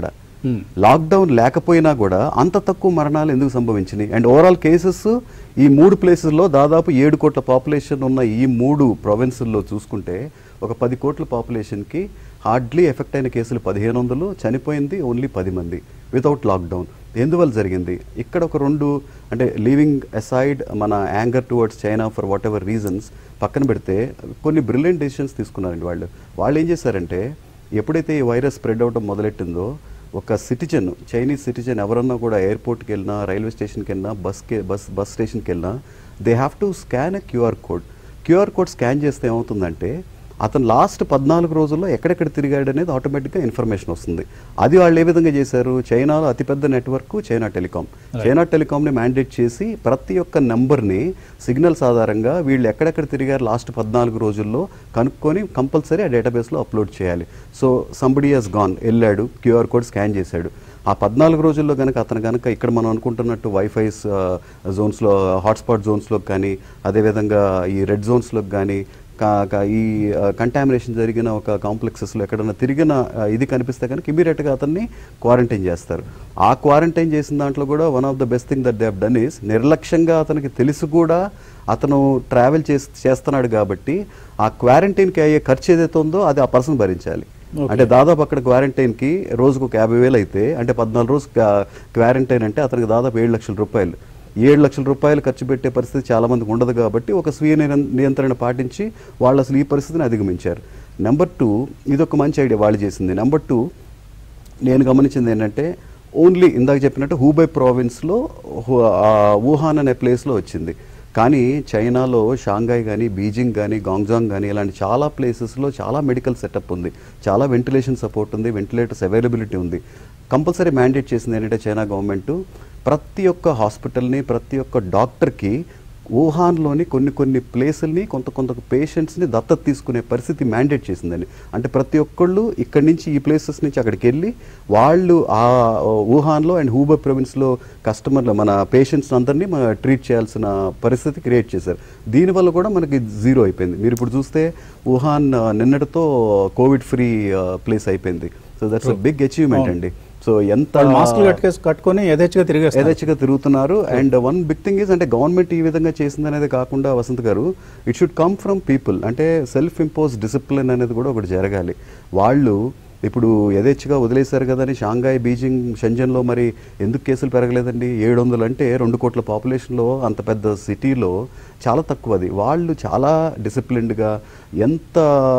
లాక్డౌన్ లేకపోయినా కూడా అంత తక్కువ మరణాలు ఎందుకు సంభవించినాయి అండ్ ఓవరాల్ కేసెస్ ఈ మూడు ప్లేసెస్లో దాదాపు ఏడు కోట్ల పాపులేషన్ ఉన్న ఈ మూడు ప్రొవిన్సుల్లో చూసుకుంటే ఒక పది కోట్ల పాపులేషన్కి హార్డ్లీ ఎఫెక్ట్ అయిన కేసులు పదిహేను వందలు చనిపోయింది ఓన్లీ పది మంది వితౌట్ లాక్డౌన్ ఎందువల్ల జరిగింది ఇక్కడ ఒక రెండు అంటే లీవింగ్ అసైడ్ మన anger towards China for whatever reasons పక్కన పెడితే కొన్ని బ్రిలియంట్ డెసిషన్స్ తీసుకున్నారండి వాళ్ళు వాళ్ళు ఏం చేశారంటే ఎప్పుడైతే ఈ వైరస్ స్ప్రెడ్ అవడం మొదలెట్టిందో ఒక సిటిజన్ చైనీస్ సిటిజన్ ఎవరన్నా కూడా ఎయిర్పోర్ట్కి వెళ్ళినా రైల్వే స్టేషన్కి వెళ్ళినా బస్కి బస్ బస్ స్టేషన్కి వెళ్ళినా they have to scan a QR code QR code scan చేస్తే ఏమవుతుందంటే అతను లాస్ట్ పద్నాలుగు రోజుల్లో ఎక్కడెక్కడ తిరిగాడు అనేది ఆటోమేటిక్గా ఇన్ఫర్మేషన్ వస్తుంది అది వాళ్ళు ఏ విధంగా చేశారు చైనాలో అతిపెద్ద నెట్వర్క్ చైనా టెలికాం చైనా టెలికాంని మ్యాండేట్ చేసి ప్రతి ఒక్క నెంబర్ని సిగ్నల్స్ ఆధారంగా వీళ్ళు ఎక్కడెక్కడ తిరిగారు లాస్ట్ పద్నాలుగు రోజుల్లో కనుక్కొని కంపల్సరీ ఆ డేటాబేస్లో అప్లోడ్ చేయాలి సో సంబడి హస్ గాన్ వెళ్ళాడు క్యూఆర్ కోడ్ స్కాన్ చేశాడు ఆ పద్నాలుగు రోజుల్లో కనుక అతను కనుక ఇక్కడ మనం అనుకుంటున్నట్టు వైఫైస్ జోన్స్లో హాట్స్పాట్ జోన్స్లోకి కానీ అదేవిధంగా ఈ రెడ్ జోన్స్లోకి కానీ కా- కా- ఈ కంటామినేషన్ జరిగిన ఒక కాంప్లెక్సెస్లో ఎక్కడైనా తిరిగిన ఆ, ఇది కనిపిస్తే కనుక ఇమీడియట్గా అతన్ని క్వారంటైన్ చేస్తారు ఆ క్వారంటైన్ చేసిన దాంట్లో కూడా one of the best thing that they హ్ డన్ ఈస్ నిర్లక్ష్యంగా అతనికి తెలిసి కూడా అతను ట్రావెల్ చేసి చేస్తున్నాడు కాబట్టి ఆ క్వారంటైన్కి అయ్యే ఖర్చు ఏదైతే ఉందో అది ఆ పర్సన్ భరించాలి అంటే దాదాపు అక్కడ క్వారంటైన్కి రోజుకు ఒక యాభై వేలు అయితే అంటే పద్నాలుగు రోజు క్వారంటైన్ అంటే అతనికి దాదాపు ఏడు లక్షల రూపాయలు ఏడు లక్షల రూపాయలు ఖర్చు పెట్టే పరిస్థితి చాలా మందికి ఉండదు కాబట్టి ఒక స్వీయ నిరం- నియంత్రణ పాటించి వాళ్ళు అసలు ఈ పరిస్థితిని అధిగమించారు నెంబర్ టూ ఇది ఒక మంచి ఐడియా వాళ్ళు చేసింది నెంబర్ టూ నేను గమనించింది ఏంటంటే ఓన్లీ ఇందాక చెప్పినట్టు హూబై ప్రావిన్స్లో హు- ఆ వుహాన్ అనే ప్లేస్లో వచ్చింది కానీ చైనాలో షాంఘాయ్ కానీ బీజింగ్ కానీ గాంగ్జాంగ్ కానీ ఇలాంటి చాలా ప్లేసెస్లో చాలా మెడికల్ సెటప్ ఉంది చాలా వెంటిలేషన్ సపోర్ట్ ఉంది వెంటిలేటర్స్ అవైలబిలిటీ ఉంది కంపల్సరీ మ్యాండేట్ చేసింది ఏంటంటే చైనా గవర్నమెంట్ ప్రతి ఒక్క హాస్పిటల్ని ప్రతి ఒక్క డాక్టర్కి వుహాన్లోని కొన్ని కొన్ని ప్లేసుల్ని కొంత కొంత పేషెంట్స్ని దత్తత తీసుకునే పరిస్థితి మ్యాండేట్ చేసిందండి అంటే ప్రతి ఒక్కళ్ళు ఇక్కడి నుంచి ఈ ప్లేసెస్ నుంచి అక్కడికి వెళ్ళి వాళ్ళు ఆ వుహాన్లో అండ్ హూబర్ ప్రొవిన్స్లో కస్టమర్లు మన పేషెంట్స్ అందరినీ మన ట్రీట్ చేయాల్సిన పరిస్థితి క్రియేట్ చేశారు దీనివల్ల కూడా మనకి జీరో అయిపోయింది మీరు ఇప్పుడు చూస్తే వుహాన్ ఆ, నిన్నటితో కోవిడ్ ఫ్రీ ప్లేస్ అయిపోయింది so that's a big achievement అండి సో ఎంత వాళ్ళు మాస్కులు కట్టుకేసి కట్టుకొని యథేచ్ఛగా తిరిగేస్తారు యథేచ్ఛగా తిరుగుతున్నారు and one big thing is అంటే గవర్నమెంట్ ఈ విధంగా చేసింది అనేది కాకుండా Vasanth garu it should come from people అంటే సెల్ఫ్ ఇంపోజ్ డిసిప్లిన్ అనేది కూడా ఒకటి జరగాలి వాళ్ళు ఇప్పుడు యథేచ్ఛగా వదిలేశారు కదని షాంఘాయ్ బీజింగ్ షెంజన్లో మరి ఎందుకు కేసులు పెరగలేదండి ఏడు వందలు అంటే రెండు కోట్ల పాపులేషన్లో అంత పెద్ద సిటీలో చాలా తక్కువ అది వాళ్ళు చాలా డిసిప్లిన్డ్గా ఎంత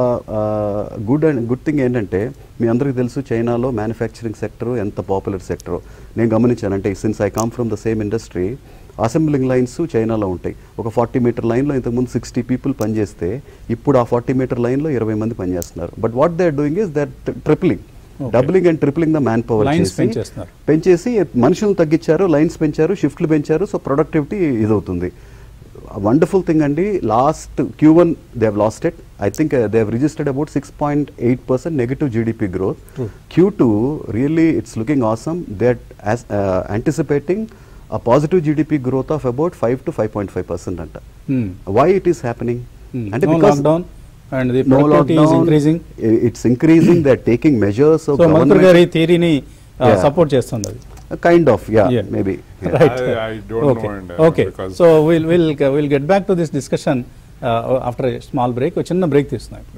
గుడ్ అండ్ గుడ్ థింగ్ ఏంటంటే మీ అందరికీ తెలుసు చైనాలో మ్యానుఫ్యాక్చరింగ్ సెక్టర్ ఎంత పాపులర్ సెక్టర్ నేను గమనించాను అంటే since I come from the same industry assembling lines చైనాలో ఉంటాయి ఒక ఫార్టీ మీటర్ లైన్లో ఇంతకుముందు సిక్స్టీ పీపుల్ పనిచేస్తే ఇప్పుడు ఆ ఫార్టీ మీటర్ లైన్లో ఇరవై మంది పనిచేస్తున్నారు but what they are doing is their tripling doubling and tripling the man power Lines పెంచేస్తున్నారు. పెంచేసి మనుషులను తగ్గించారు లైన్స్ పెంచారు షిఫ్ట్లు పెంచారు సో ప్రొడక్టివిటీ ఇదవుతుంది వండర్ఫుల్ థింగ్ అండి లాస్ట్ క్యూ వన్ దే హ్ lost it I think they హ్ registered about six point eight percent negative GDP growth Q two really it's looking awesome that as anticipating a positive GDP growth of about 5 to 5.5 percent అంట Hmm. why it is happening Hmm. అంటే no because lockdown and the no productivity is lockdown, increasing i- it's increasing they're taking measures so so Madhukar government గారి థియరీని Yeah. సపోర్ట్ చేస్తుంది అది kind of yeah, Yeah. maybe yeah. right I- I don't okay know and, uh, okay because- so we'll we'll we'll get back to this discussion uh, after a small break ఒక చిన్న బ్రేక్ తీస్తున్నాం ఇప్పుడు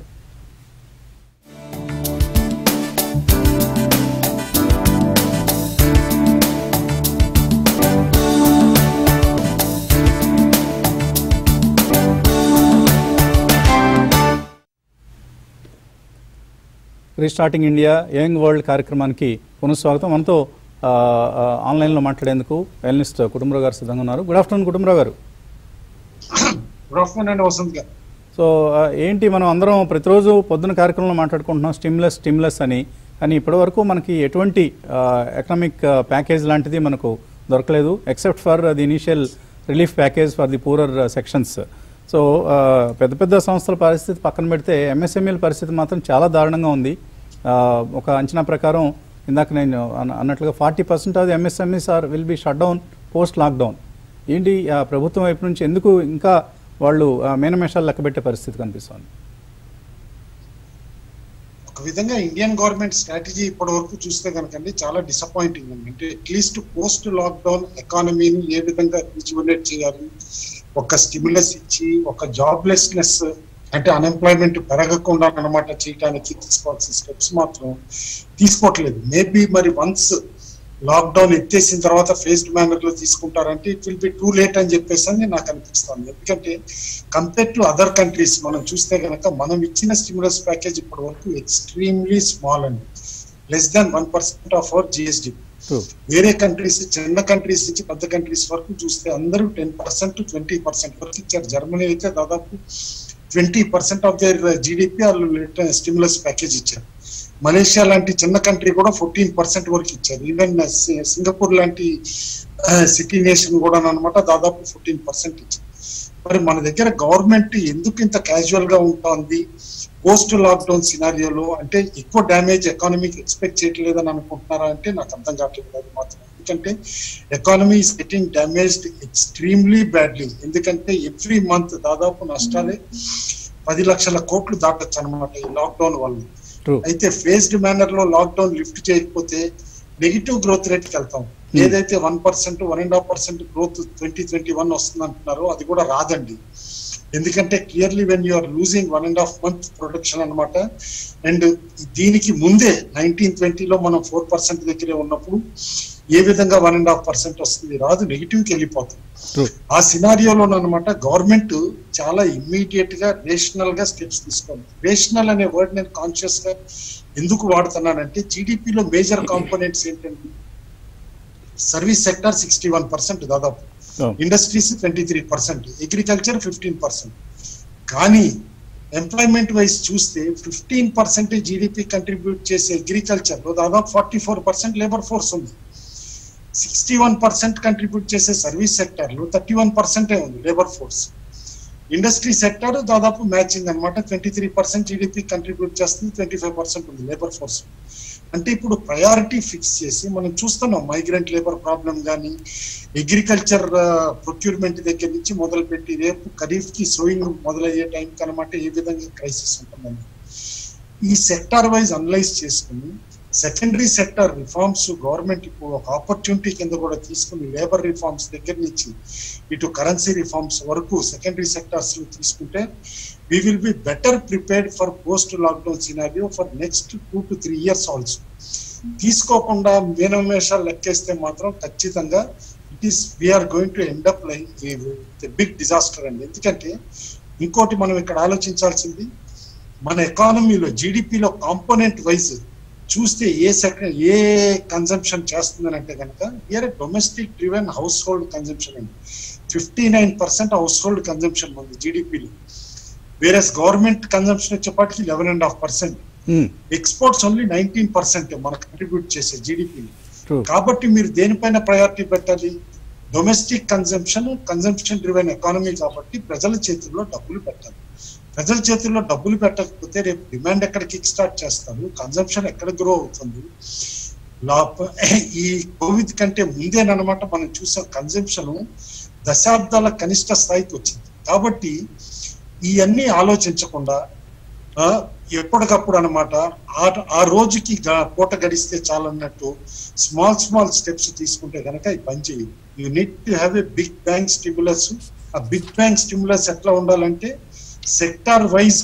రీస్టార్టింగ్ ఇండియా యంగ్ వరల్డ్ కార్యక్రమానికి పునఃస్వాగతం మనతో ఆ, ఆ, ఆన్లైన్లో మాట్లాడేందుకు ఎల్నిస్ట్ కుటుంబరావు గారు సిద్ధంగా ఉన్నారు గుడ్ ఆఫ్టర్నూన్ కుటుంబరావు గారు గుడ్ ఆఫ్టర్నూన్ అండి వసంత్ గారు సో ఆ, ఏంటి మనం అందరం ప్రతిరోజు పొద్దున కార్యక్రమంలో మాట్లాడుకుంటున్నాం స్టిమ్లెస్ స్టిమ్లెస్ అని కానీ ఇప్పటివరకు మనకి ఎటువంటి ఎకనామిక్ ప్యాకేజ్ లాంటిది మనకు దొరకలేదు except for the initial relief package for the poorer sections so పెద్ద పెద్ద సంస్థల పరిస్థితి పక్కన పెడితే ఎంఎస్ఎంఈల పరిస్థితి మాత్రం చాలా దారుణంగా ఉంది ఆ, ఒక అంచనా ప్రకారం ఇందాక నేను అన్న- అన్నట్లుగా forty percent of the MSMEs are will be shut down post lockdown ఏంటి ఆ, ప్రభుత్వం వైపు నుంచి ఎందుకు ఇంకా వాళ్ళు ఆ, మేనమేషాలు లెక్కబెట్టే పరిస్థితి కనిపిస్తోంది ఒక ఒక విధంగా ఇండియన్ గవర్నమెంట్ స్ట్రాటజీ ఇప్పటి వరకు చూస్తే కనుకండి చాలా డిసప్పాయింటింగ్ అండి అంటే అట్లీస్ట్ పోస్ట్ లాక్డౌన్ ఎకానమీని ఏ విధంగా రీజువనేట్ చేయాలి ఒక స్టిమ్యులస్ ఇచ్చి ఒక జాబ్లెస్నెస్ అంటే అన్ఎంప్లాయ్మెంట్ పెరగకుండా అన్నమాట చేయడానికి తీసుకోవాల్సిన స్టెప్స్ మాత్రం తీసుకోవట్లేదు మేబీ మరి వన్స్ లాక్డౌన్ ఎత్తేసిన తర్వాత ఫేస్డ్ మేనర్ లో తీసుకుంటారంటే it will be too late అని చెప్పేసి అని నాకు అనిపిస్తుంది ఎందుకంటే కంపేర్ టు అదర్ కంట్రీస్ మనం చూస్తే కనుక మనం ఇచ్చిన స్టిమ్యులస్ ప్యాకేజ్ ఇప్పటి వరకు ఎక్స్ట్రీమ్లీ స్మాల్ అండి less than one percent of our GSD True. వేరే కంట్రీస్ చిన్న కంట్రీస్ నుంచి పెద్ద కంట్రీస్ వరకు చూస్తే అందరూ టెన్ పర్సెంట్ ట్వంటీ పర్సెంట్ వరకు ఇచ్చారు జర్మనీ అయితే దాదాపు twenty percent of their GDP వాళ్ళు స్టిమ్యులస్ ప్యాకేజ్ ఇచ్చారు మలేషియా లాంటి చిన్న కంట్రీ కూడా ఫోర్టీన్ పర్సెంట్ వరకు ఇచ్చారు ఈవెన్ సింగపూర్ లాంటి సిటీ నేషన్ కూడా అనమాట దాదాపు ఫోర్టీన్ పర్సెంట్ ఇచ్చారు మరి మన దగ్గర గవర్నమెంట్ ఎందుకు ఇంత క్యాజువల్ గా ఉంటుంది పోస్ట్ లాక్డౌన్ సినారియోలో అంటే ఎక్కువ డ్యామేజ్ ఎకానమీకి ఎక్స్పెక్ట్ చేయట్లేదని అనుకుంటున్నారా అంటే నాకు అర్థం కావట్లేదు అది మాత్రం ఎందుకంటే economy is getting damaged extremely badly ఎందుకంటే ఎవ్రీ మంత్ దాదాపు నష్టాలే పది లక్షల కోట్లు దాటొచ్చు అనమాట ఈ లాక్డౌన్ వల్ల ట్రూ అయితే ఫేస్డ్ మేనర్ లో లాక్డౌన్ లిఫ్ట్ చేయకపోతే నెగిటివ్ గ్రోత్ రేట్ కి వెళ్తాం ఏదైతే one percent one and half percent growth twenty twenty one వస్తుంది అంటున్నారో అది కూడా రాదండి ఎందుకంటే clearly when you're losing one and half month production అన్నమాట అండ్ దీనికి ముందే నైన్టీన్ ట్వంటీలో మనం ఫోర్ పర్సెంట్ దగ్గరే ఉన్నప్పుడు ఏ విధంగా వన్ అండ్ హాఫ్ పర్సెంట్ వస్తుంది రాదు నెగిటివ్ కి వెళ్ళిపోతుంది ట్రూ ఆ సినారియోలో అనమాట గవర్నమెంట్ చాలా ఇమ్మీడియట్ గా రేషనల్ గా స్టెప్స్ తీసుకోవాలి రేషనల్ అనే వర్డ్ నేను కాన్షియస్ గా ఎందుకు వాడుతున్నానంటే జీడిపిలో మేజర్ కాంపోనెంట్స్ ఏంటంటే service sector sixty one percent దాదాపు Oh. Industries twenty three percent agriculture fifteen percent కానీ ఎంప్లాయ్మెంట్ వైజ్ చూస్తే ఫిఫ్టీన్ పర్సెంట్ జీడిపి కంట్రిబ్యూట్ చేసే అగ్రికల్చర్ లో దాదాపు forty four percent labour force ఉంది సిక్స్టీ వన్ పర్సెంట్ కంట్రిబ్యూట్ చేసే సర్వీస్ సెక్టర్ లో థర్టీ వన్ పర్సెంటే ఉంది లేబర్ ఫోర్స్ ఇండస్ట్రీ సెక్టర్ దాదాపు మ్యాచింగ్ అనమాట twenty three percent GDP contribute చేస్తుంది ట్వంటీ ఫైవ్ పర్సెంట్ ఉంది లేబర్ ఫోర్స్ అంటే ఇప్పుడు ప్రయారిటీ ఫిక్స్ చేసి మనం చూస్తున్నాం మైగ్రెంట్ లేబర్ ప్రాబ్లం కానీ అగ్రికల్చర్ ప్రొక్యూర్మెంట్ దగ్గర నుంచి మొదలుపెట్టి రేపు ఖరీఫ్ కి సోయింగ్ మొదలయ్యే టైం కనమాట ఏ విధంగా క్రైసిస్ ఉంటుందని ఈ సెక్టార్ వైజ్ అనలైజ్ చేసుకుని సెకండరీ సెక్టర్ రిఫార్మ్స్ గవర్నమెంట్ ఇప్పుడు ఒక ఆపర్చునిటీ కింద కూడా తీసుకుని లేబర్ రిఫార్మ్స్ దగ్గర నుంచి ఇటు కరెన్సీ రిఫార్మ్స్ వరకు సెకండరీ సెక్టార్స్ లో తీసుకుంటే we will be better prepared for post lockdown scenario for next two to three years also తీసుకోకుండా మీనమేషాలు లెక్కేస్తే మాత్రం ఖచ్చితంగా it is we're going to end up like big disaster అండి ఎందుకంటే ఇంకోటి మనం ఇక్కడ ఆలోచించాల్సింది మన ఎకానమీలో జీడిపిలో కాంపోనెంట్ వైజ్ చూస్తే ఏ సెక్టర్ ఏ కన్సంప్షన్ చేస్తుందని అంటే కనుక year domestic driven household consumption అండి fifty nine percent household consumption ఉంది జీడిపిలో వేరే గవర్నమెంట్ కన్సంప్షన్ వచ్చేపాటికి eleven and half percent exports only nineteen percent మన కంట్రిబ్యూట్ చేసే జీడిపి True. కాబట్టి మీరు దేనిపైన ప్రయారిటీ పెట్టాలి domestic consumption consumption driven economy కాబట్టి ప్రజల చేతుల్లో డబ్బులు పెట్టాలి ప్రజల చేతుల్లో డబ్బులు పెట్టకపోతే రేపు డిమాండ్ ఎక్కడ కిక్ స్టార్ట్ చేస్తారు కన్సంప్షన్ ఎక్కడ గ్రో అవుతుంది లాప- ఈ కోవిడ్ కంటే ముందేనమాట మనం చూసే కన్సంప్షన్ దశాబ్దాల కనిష్ట స్థాయికి వచ్చింది కాబట్టి ఇవన్నీ ఆలోచించకుండా ఆ, ఎప్పటికప్పుడు అనమాట ఆ రోజుకి గ- పూట గడిస్తే చాలన్నట్టు స్మాల్ స్మాల్ స్టెప్స్ తీసుకుంటే కనుక ఈ పని చేయదు you need to have a big bank stimulus ఆ బిగ్ బ్యాంక్ స్టిమ్యులస్ ఎట్లా ఉండాలంటే సెక్టార్ వైజ్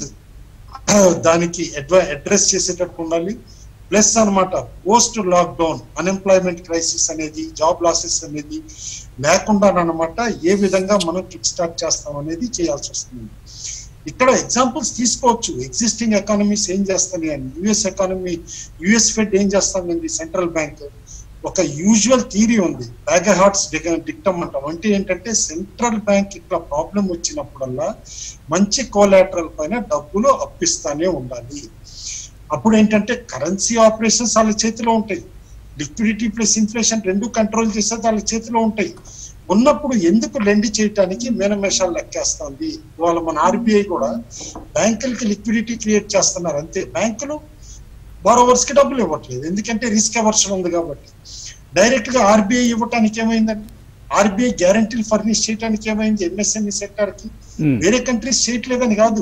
దానికి అడ్రస్ చేసేటట్టు ఉండాలి ప్లస్ అన్నమాట పోస్ట్ లాక్డౌన్ అన్ఎంప్లాయ్మెంట్ క్రైసిస్ అనేది జాబ్ లాసెస్ అనేది లేకుండా అన్నమాట ఏ విధంగా మనం కిక్ స్టార్ట్ చేస్తాం అనేది చేయాల్సి వస్తుంది ఇక్కడ ఎగ్జాంపుల్స్ తీసుకోవచ్చు ఎగ్జిస్టింగ్ ఎకానమీస్ ఏం చేస్తాయి అని యుఎస్ ఎకానమీ యుఎస్ ఫెడ్ ఏం చేస్తానండి సెంట్రల్ బ్యాంక్ ఒక యూజువల్ థీరీ ఉంది బ్యాగర్ హార్ట్స్ డిక్టమ్ అంటాం అంటే ఏంటంటే సెంట్రల్ బ్యాంక్ ఇట్లా ప్రాబ్లం వచ్చినప్పుడల్లా మంచి కోలాటరల్ పైన డబ్బులు అప్పిస్తానే ఉండాలి అప్పుడు ఏంటంటే కరెన్సీ ఆపరేషన్స్ వాళ్ళ చేతిలో ఉంటాయి లిక్విడిటీ ప్లస్ ఇన్ఫ్లేషన్ రెండు కంట్రోల్ చేసేది వాళ్ళ చేతిలో ఉంటాయి ఉన్నప్పుడు ఎందుకు లెండి చేయటానికి మేనమేషాలు లెక్కేస్తుంది ఇవాళ మన ఆర్బీఐ కూడా బ్యాంకులకి లిక్విడిటీ క్రియేట్ చేస్తున్నారు అంతే బ్యాంకులు బారోవర్స్ కి డబ్బులు ఇవ్వట్లేదు ఎందుకంటే రిస్క్ అవర్షన్ ఉంది కాబట్టి డైరెక్ట్ గా ఆర్బీఐ ఇవ్వటానికి ఏమైందండి ఆర్బీఐ గ్యారంటీలు ఫర్నిష్ చేయడానికి ఏమైంది ఎంఎస్ఎంఈ సెక్టర్ కి Hmm. వేరే కంట్రీస్ చేయట్లేదని కాదు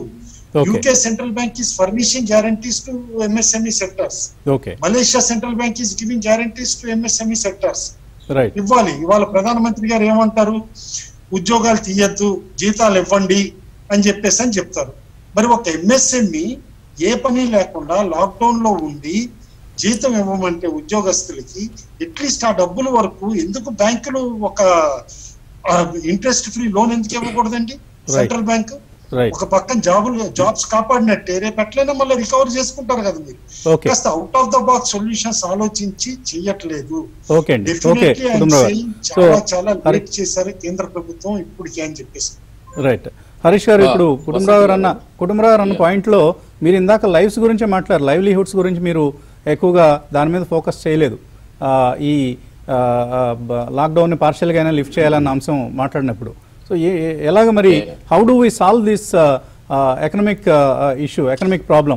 Okay. UK central bank is furnishing guarantees to MSME sectors okay Malaysia central bank is giving guarantees to MSME sectors right ఇవ్వాలి ఇవాళ ప్రధానమంత్రి గారు ఏమంటారు ఉద్యోగాలు తీయద్దు జీతాలు ఇవ్వండి అని చెప్పేసి అని చెప్తారు మరి ఒక ఎంఎస్ఎంఈ ఏ పని లేకుండా లాక్డౌన్ లో ఉండి జీతం ఇవ్వమంటే ఉద్యోగస్తులకి అట్లీస్ట్ ఆ డబ్బుల వరకు ఎందుకు బ్యాంకులు ఒక ఇంట్రెస్ట్ ఫ్రీ లోన్ ఎందుకు ఇవ్వకూడదండి సెంట్రల్ బ్యాంక్ రైట్ ఒక పక్కన జాబులు జాబ్స్ కాపాడినట్టే రేపు ఎట్లయినా మళ్ళీ రికవర్ చేసుకుంటారు కదా మీరు ఓకే కాస్త out of the box solutions ఆలోచించి చెయ్యట్లేదు ఓకే అండి okay Definitely I'm Kutumba Rao saying so చాలా చాలా హరి లేట్ చేశారు కేంద్ర ప్రభుత్వం ఇప్పటికి అని చెప్పేసి రైట్ హరీష్ గారు ఇప్పుడు ఆ, కుటుంబరావు గారు అన్న వసంత్ కుటుంబరావు గారు అన్న పాయింట్లో మీరు ఇందాక లైవ్స్ గురించి మాట్లాడారు లైవ్లీహుడ్స్ గురించి మీరు ఎక్కువగా దాని మీద ఫోకస్ చేయలేదు ఆ, ఈ లాక్డౌన్ని పార్షియల్గా అయినా లిఫ్ట్ చేయాలన్న అంశం మాట్లాడినప్పుడు సో ఏ ఏ- ఎలాగ మరి how do we solve this economic issue economic problem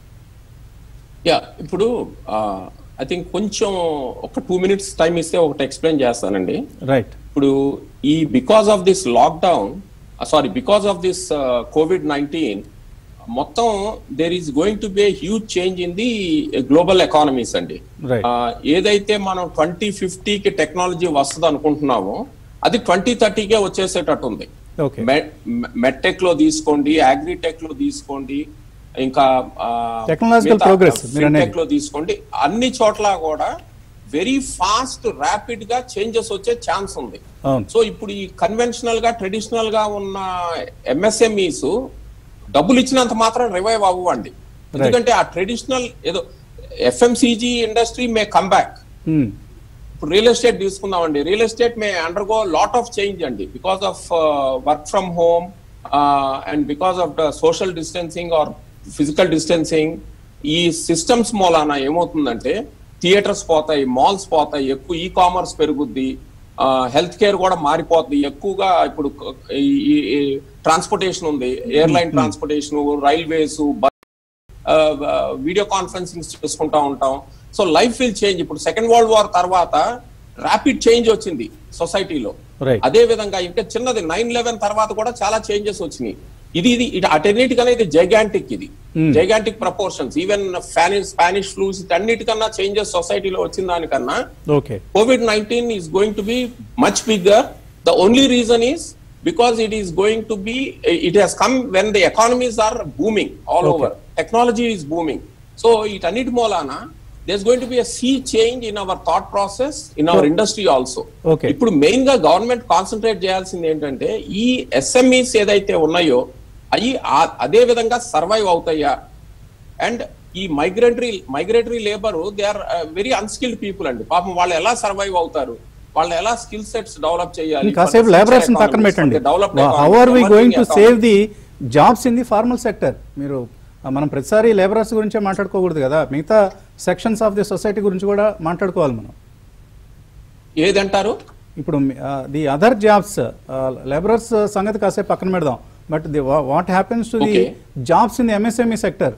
yeah ఇప్పుడు ఐ థింక్ కొంచెం ఒక టూ మినిట్స్ టైం ఇస్తే ఒకటి ఎక్స్ప్లెయిన్ చేస్తానండి రైట్ ఇప్పుడు ఈ because of this lockdown sorry because of this COVID nineteen మొత్తం there is going to be huge change in the global economies అండి Right. ఆ, ఏదైతే మనం ట్వంటీ ఫిఫ్టీకి టెక్నాలజీ వస్తుంది అనుకుంటున్నామో అది ట్వంటీ థర్టీకే వచ్చేసేటట్టు ఉంది ఓకే మెట్టెక్ లో తీసుకోండి అగ్రిటెక్ లో తీసుకోండి ఇంకా ఆ, Technological మిగతా progress మీరు అనేది. fintech లో తీసుకోండి అన్ని చోట్ల కూడా వెరీ ఫాస్ట్ ర్యాపిడ్ గా చేంజెస్ వచ్చే ఛాన్స్ ఉంది అవును సో ఇప్పుడు ఈ కన్వెన్షనల్ గా ట్రెడిషనల్ గా ఉన్న ఎంఎస్ఎంఈస్ డబ్బులు ఇచ్చినంత మాత్రం రివైవ్ అవ్వండి ఎందుకంటే ఆ ట్రెడిషనల్ ఏదో FMCG industry may come back Hmm. ఇప్పుడు రియల్ ఎస్టేట్ తీసుకుందామండి real estate may undergo lot of change అండి because of work from home and because of the social distancing or physical distancing ఈ సిస్టమ్స్ మూలాన ఏమవుతుందంటే థియేటర్స్ పోతాయి మాల్స్ పోతాయి ఎక్కువ ఈ కామర్స్ పెరుగుద్ది హెల్త్ కేర్ కూడా మారిపోతుంది ఎక్కువగా ఇప్పుడు ట్రాన్స్పోర్టేషన్ ఉంది airline transportation railways video conferencing చేసుకుంటా ఉంటాం సో లైఫ్ విల్ చేంజ్ ఇప్పుడు సెకండ్ వరల్డ్ వార్ తర్వాత ర్యాపిడ్ చేంజ్ వచ్చింది సొసైటీలో Right. అదే విధంగా ఇంకా చిన్నది నైన్ లెవెన్ తర్వాత కూడా చాలా చేంజెస్ వచ్చినాయి ఇది ఇది ఇది అటన్నిటికన్నా ఇది జైగాంటిక్ ఇది Hmm. Gigantic proportions even Spanish Spanish flus అన్నిటికన్నా చేంజెస్ సొసైటీలో వచ్చిన దానికన్నా okay COVID 19 is going to be much bigger. The only reason is because it is going to be, it has come when the economies are booming all Okay. over. Technology is booming. So, it anit molana, there's going to be a sea change in our thought process, in our So- industry also. Okay. ఇప్పుడు మెయిన్ గా గవర్నమెంట్ కాన్సన్ట్రేట్ చేయాల్సింది ఏంటంటే ఈ ఎస్ఎంఈస్ ఏదైతే ఉన్నాయో అవి ఆ- అదే విధంగా సర్వైవ్ అవుతాయా అండ్ ఈ migratory migratory labour they are very unskilled people అండి పాపం వాళ్ళు ఎలా సర్వైవ్ అవుతారు వాళ్ళు ఎలా స్కిల్ సెట్స్ డెవలప్ చేయాలి కాసేపు లేబరర్స్ పక్కన పెట్టండి how are we going to save the jobs in the formal sector మీరు ఆ, మనం ప్రతిసారి లేబరర్స్ గురించే మాట్లాడుకోకూడదు కదా మిగతా సెక్షన్స్ ఆఫ్ ది సొసైటీ గురించి కూడా మాట్లాడుకోవాలి మనం ఏదంటారు ఇప్పుడు ది అదర్ జాబ్స్ లేబరర్స్ సంగతి కాసేపు పక్కన పెడదాం but the what happens to the Okay. Jobs in the MSME sector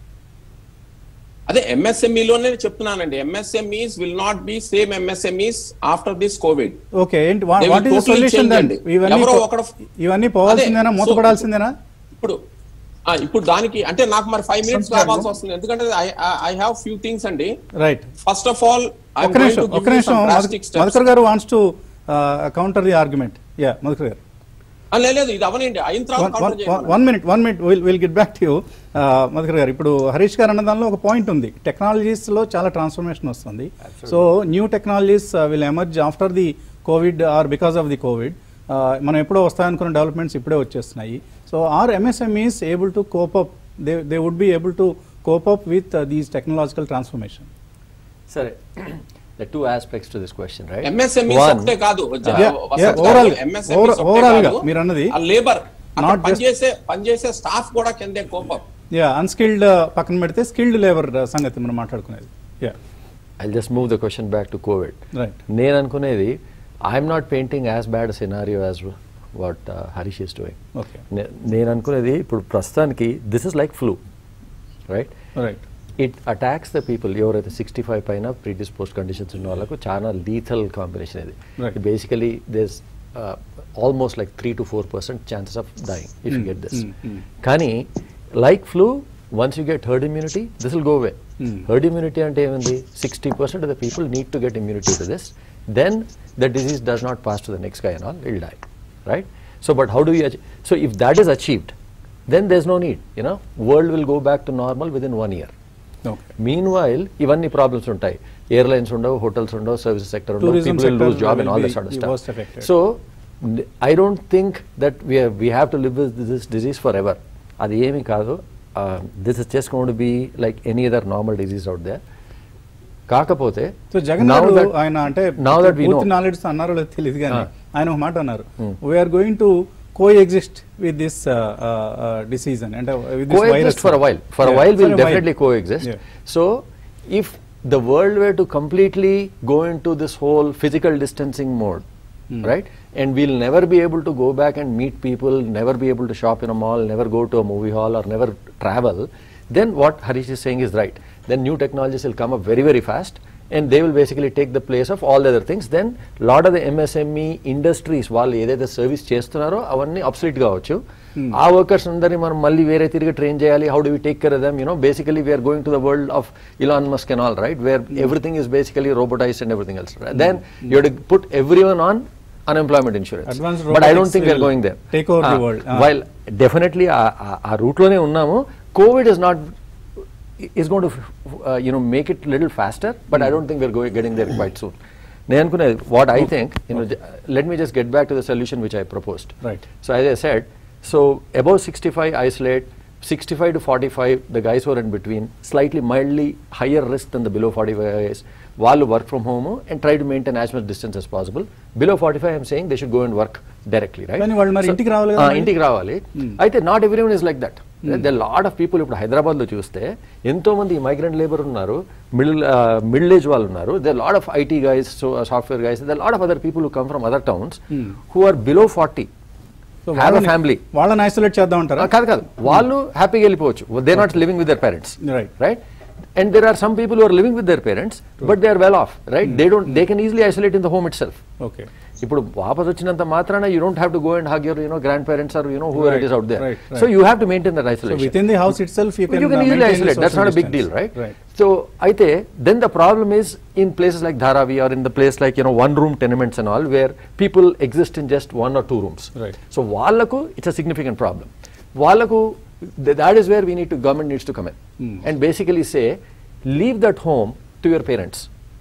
అదే ఎంఎస్ఎంఈ లోనే చెప్తున్నానండి MSMEs will not be same MSMEs after this COVID okay ఏంటి They will what is totally solution change then అండి. ఇవన్నీ ఎవరో పో- ఒకడు- ఇవన్నీ పోవాల్సిందేనా అదే, so- మూతపడాల్సిందేనా ఇప్పుడు ఆ, ఇప్పుడు దానికి అంటే నాకు మరి ఫైవ్ మినిట్స్ Sometimes- కావాల్సి వస్తుంది ఎందుకంటే ఐ హ్యావ్ ఫ్యూ థింగ్స్ అండి రైట్ ఫస్ట్ ఆఫ్ ఆల్ ఒక్క నిమిషం ఒక్క నిమిషం Madhukar garu wants to counter the argument yeah Madhukar garu లేదు ఇది అవనండి అయిన తర్వాత counter చేయమనండి. One minute one minute will will get back to you Madhukar garu ఇప్పుడు హరీష్ గారు అన్న దానిలో ఒక పాయింట్ ఉంది టెక్నాలజీస్ లో చాలా ట్రాన్స్ఫర్మేషన్ వస్తుంది so new technologies will emerge after the COVID or because of the COVID మనం ఎప్పుడో వస్తాయనుకున్న డెవలప్మెంట్స్ ఇప్పుడే వచ్చేస్తున్నాయి so are MSMEs able to cope up they they would be able to cope up with these technological transformation సరే the two aspects to this question right MSMEs One, ఒకటే కాదు జ- Yeah, వసంత్ yeah, గారు, overall- MSMEs over- ఒకటే overall గా కాదు, మీరు అన్నది ఆ లేబర్ not just- పనిచేసే పనిచేసే స్టాఫ్ కూడా కిందే కోపం యా అన్స్కిల్డ్ పక్కన పెడితే స్కిల్డ్ లేబర్ సంగతి మనం మాట్లాడుకునేది yeah I'll just move the question back to COVID. Right. నేను అనుకునేది I'm not painting as bad scenario as what Harish is doing okay నేను అనుకునేది ఇప్పుడు ప్రస్తుతానికి this is like flu right right it attacks the people ఎవరైతే సిక్స్టీ ఫైవ్ పైన ప్రీడిస్పోజ్ కండిషన్స్ ఉన్న వాళ్ళకు చాలా లీథల్ కాంబినేషన్ ఇది Right. Basically this almost like three to four percent chances of dying if you get this కానీ like flu, once you get herd immunity, this will go away. Herd immunity అంటే ఏముంది sixty percent of the people need to get immunity to this then the disease does not pass to the next guy and all, will die. Right? So, but how do we achieve? So, if that is achieved, then there's no need. You know, world will go back to normal within one year. Okay meanwhile ఇవన్నీ ప్రాబ్లమ్స్ ఉంటాయి ఎయిర్లైన్స్ ఉండవు హోటల్స్ ఉండవు సర్వీస్ సెక్టర్ ఉండవు Tourism people sector lose job will and all be that sort of the worst stuff affected. So I don't think that we we have to live with this disease forever అది ఏమీ కాదు this is just gonna be like any other normal disease out they కాకపోతే so Jagan now garu that- ఆయన అంటే now that we పూర్తి know నాలెడ్జ్ అన్నారో లేదో తెలియదు కానీ Ah. ఆయన ఒక మాట అన్నారు we're going to coexist with this disease అని అంటే with this coexist virus. for a while. For a Yeah, while, for we'll a while. definitely coexist. Yeah. So, if the world were to completely go into this whole physical distancing mode, right, and we'll never be able to go back and meet people, never be able to shop in a mall, never go to a movie hall, or never travel, then what Harish is saying is right. Then new technologies will come up very, very fast. And they will basically take the place of all the other things. Then, lot of the MSME industries, వాళ్ళు ఏదైతే సర్వీస్ చేస్తున్నారో అవన్నీ అబ్సలీట్ కావచ్చు ఆ వర్కర్స్ అందరినీ మనం మళ్ళీ వేరే తిరిగి ట్రైన్ చేయాలి how do we take care them you know basically we're going to the world of Elon Musk and all right where everything is basically robotize and everything else then you to put everyone on unemployment insurance Advanced but i don't robotics think we're will going there take over the Ah, world. Ah. while definitely ఆ- ఆ- ఆ route లోనే ఉన్నాము covid is not is going to uh, you know make it little faster but i don't think we're going getting there quite soon నేను అనుకునేది what I think you know let me just get back to the solution which I proposed Right. So as I said, so above 65 isolate, 65 to 45 the guys who are in between, slightly mildly higher risk than the below 45 guys. వాళ్ళు work from home and try to maintain as much distance as possible. Below forty five I'm saying they should go and work directly right కానీ వాళ్ళు మరి ఇంటికి రావాలి కదా మరి? ఇంటికి రావాలి అయితే not everyone is like that the lot of people ఇప్పుడు హైదరాబాద్ లో చూస్తే ఎంతో మంది మైగ్రెంట్ లేబర్ ఉన్నారు మిడిల్ మిడిల్ ఏజ్ వాళ్ళు ఉన్నారు they lot of IT guys software guys they lot of other people who come from other towns who are below forty So have a వాళ్ళని- ఫ్యామిలీ వాళ్ళని ఐసోలేట్ చేద్దాం అంటారా కాదు కాదు వాళ్ళు హ్యాపీగా వెళ్ళిపోవచ్చు they not living with their parents Right. Right and there are some people are living with their parents but they are well off right they don't they can easily isolate in the home itself okay ఇప్పుడు వాపస్ వచ్చినంత మాత్రాన you don't have to go and hug your you know grandparents or you know whoever it is out there Right, right, so you have to maintain that so isolation within the house itself you you can easily isolate. That's not a big deal, right? Right. So, అయితే then the problem is in places like Dharavi or in the place like you know one room tenements and all where people exist in just one or two rooms. Right. So వాళ్ళకు it's a significant problem. వాళ్ళకు th- that is where we need to government needs to come in and basically say leave that home to your parents,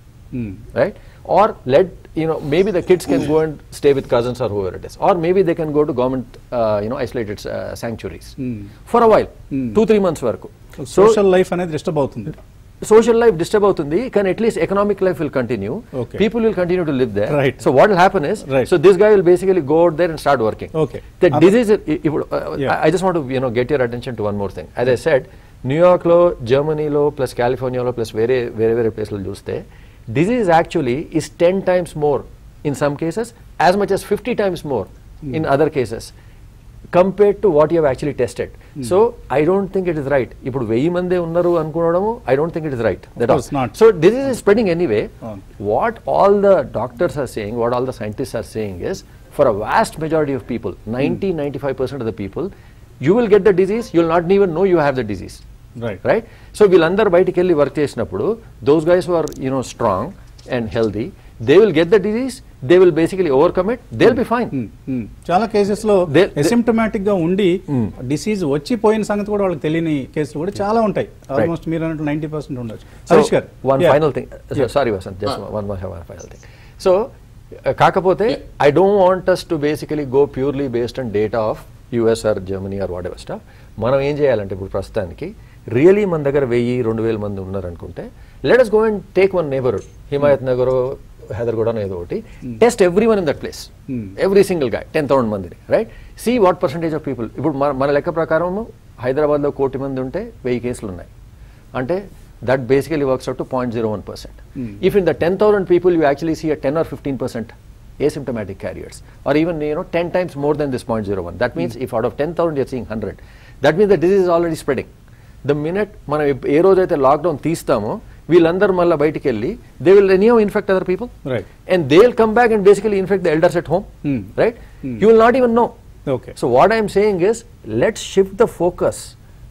right? Or let you know maybe the kids can go and stay with cousins or whoever it is, or maybe they can go to government uh, you know isolated uh, sanctuaries for a while, two three months వరకు. సోషల్ లైఫ్ అనేది డిస్టర్బ్ అవుతుంది social life disturb అవుతుంది కానీ at least economic life will continue Okay. people will continue to live there Right. so what will happen is Right. so this guy will basically go out there and start working Okay. the Other- disease i- ఇప్పుడు uh, Yeah. I, I just want to you know get your attention to one more thing as I said న్యూయార్క్లో జర్మనీలో ప్లస్ కాలిఫోర్నియాలో ప్లస్ వేరే వేరే వేరే ప్లేస్లో చూస్తే disease actually is ten times more in some cases as much as fifty times more in other cases compared to what you actually tested so I don't think it is right ఇప్పుడు వెయ్యి మందే ఉన్నారు అనుకోవడము I don't think it is right that course not. So disease is spreading anyway. Um. What all the doctors are saying, what all the scientists are saying is, for a vast majority of people, 90, 95% of the people, you will get the disease, you will not even know you have the disease. Right. Right? So వీళ్ళందరూ బయటికి వెళ్ళి వర్క్ చేసినప్పుడు those guys are you know strong and healthy they will get the disease they will basically overcome it they will be fine hmm. చాలా కేసెస్ లో They- they- అసిమ్టమాటిక్ గా ఉండి డిసీజ్ వచ్చిపోయిన సంగతి కూడా వాళ్ళకి తెలియని కేసులు కూడా చాలా ఉంటాయి ఆల్మోస్ట్ మీరు అన్నట్టు నైన్టీ పర్సెంట్ ఉండొచ్చు Harish garu one Yeah. Final thing sorry Vasanth just one one final thing so కాకపోతే I don't want us to basically go purely based on data of US or Germany or whatever stuff మనం ఏం చేయాలంటే ఇప్పుడు ప్రస్తుతానికి రియలీ మన దగ్గర వెయ్యి రెండు వేల మంది ఉన్నారనుకుంటే let us go and take one neighbourhood Himayat Nagar Hyderguda ఏదో ఒకటి test every one in that place every single గా టెన్ థౌసండ్ మందిని right see what percentage of people ఇప్పుడు మన మన లెక్క ప్రకారం హైదరాబాద్లో కోటి మంది ఉంటే వెయ్యి కేసులు ఉన్నాయి అంటే that basically works out to point zero one percent if in the ten thousand people you actually see a ten or fifteen percent asymptomatic carriers or even you know 10 times more than this 0.01 that means if out of 10000 you're seeing 100 that means the disease is already spreading the minute మనం ఎప్- ఏ రోజైతే లాక్డౌన్ తీస్తామో వీళ్ళందరూ మళ్ళీ బయటికి వెళ్ళి they will any infect other people Right. And they will come back and basically infect the elders at home right you will not even know Okay. So what I am saying is, let's shift the focus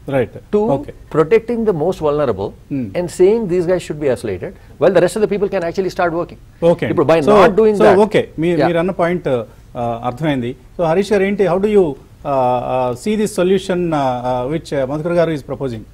right to okay protecting the most vulnerable Hmm. and saying these guys should be isolated, while the rest of the people can actually start working. Okay ఇప్పుడు by so not doing so that, okay మీరు Yeah. మీరు అన్న పాయింట్ అర్థమైంది సో హరీష్ గారు ఏంటి how do you see this solution which Madhukar garu is proposing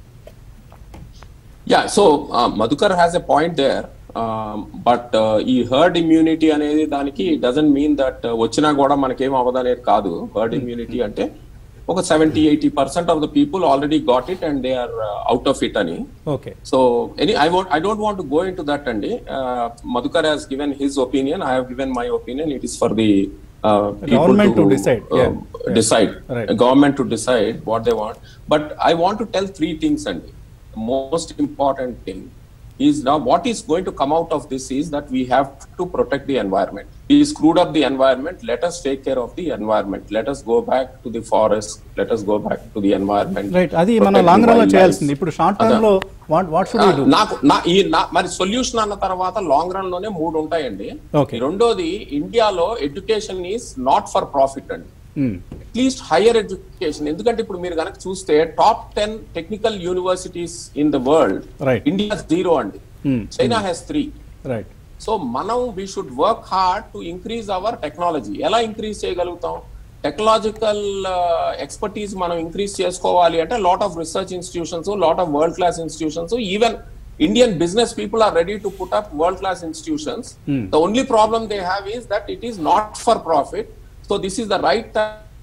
yeah so Madhukar has a point there but ఈ హర్డ్ ఇమ్యూనిటీ అనేది దానికి డజంట్ మీన్ దట్ వచ్చినా కూడా మనకేం అవ్వదనేది కాదు హర్డ్ ఇమ్యూనిటీ అంటే ఒక seventy eighty percent of the people already got it and they are out of it అని okay so any I want I don't want go into that అండి Madhukar has given his opinion I have given my opinion it is for the Government to decide, yeah. Yeah. decide Right. government to decide what they want but i want to tell three things and the most important thing is now what is going to come out of this is that we have to protect the environment we screwed up the environment let us take care of the environment let us go back to the forest let us go back to the environment right అది మనం protect లాంగ్ the రన్ లో wildlife. చేయాల్సింది ఇప్పుడు షార్ట్ టర్మ్ అదా. లో what what should ah, you do నాకు నా ఈ నా- మరి సొల్యూషన్ అన్న తర్వాత లాంగ్ రన్ లోనే మూడు ఉంటాయండి Okay. రెండోది ఇండియాలో education is not for profit అండి అట్లీస్ట్ హైయర్ ఎడ్యుకేషన్ ఎందుకంటే ఇప్పుడు మీరు కనుక చూస్తే top ten technical universities in the world Right. India zero అండి Hmm. China has three right so మనం we should work hard to increase our technology ఎలా ఇంక్రీజ్ చేయగలుగుతాం టెక్నాలజికల్ ఎక్స్పర్టీస్ మనం ఇంక్రీజ్ చేసుకోవాలి అంటే lot of research institutions lot of world class institutions even Indian business people are ready to put up world class institutions the only problem they have is that it is not for profit so this is the right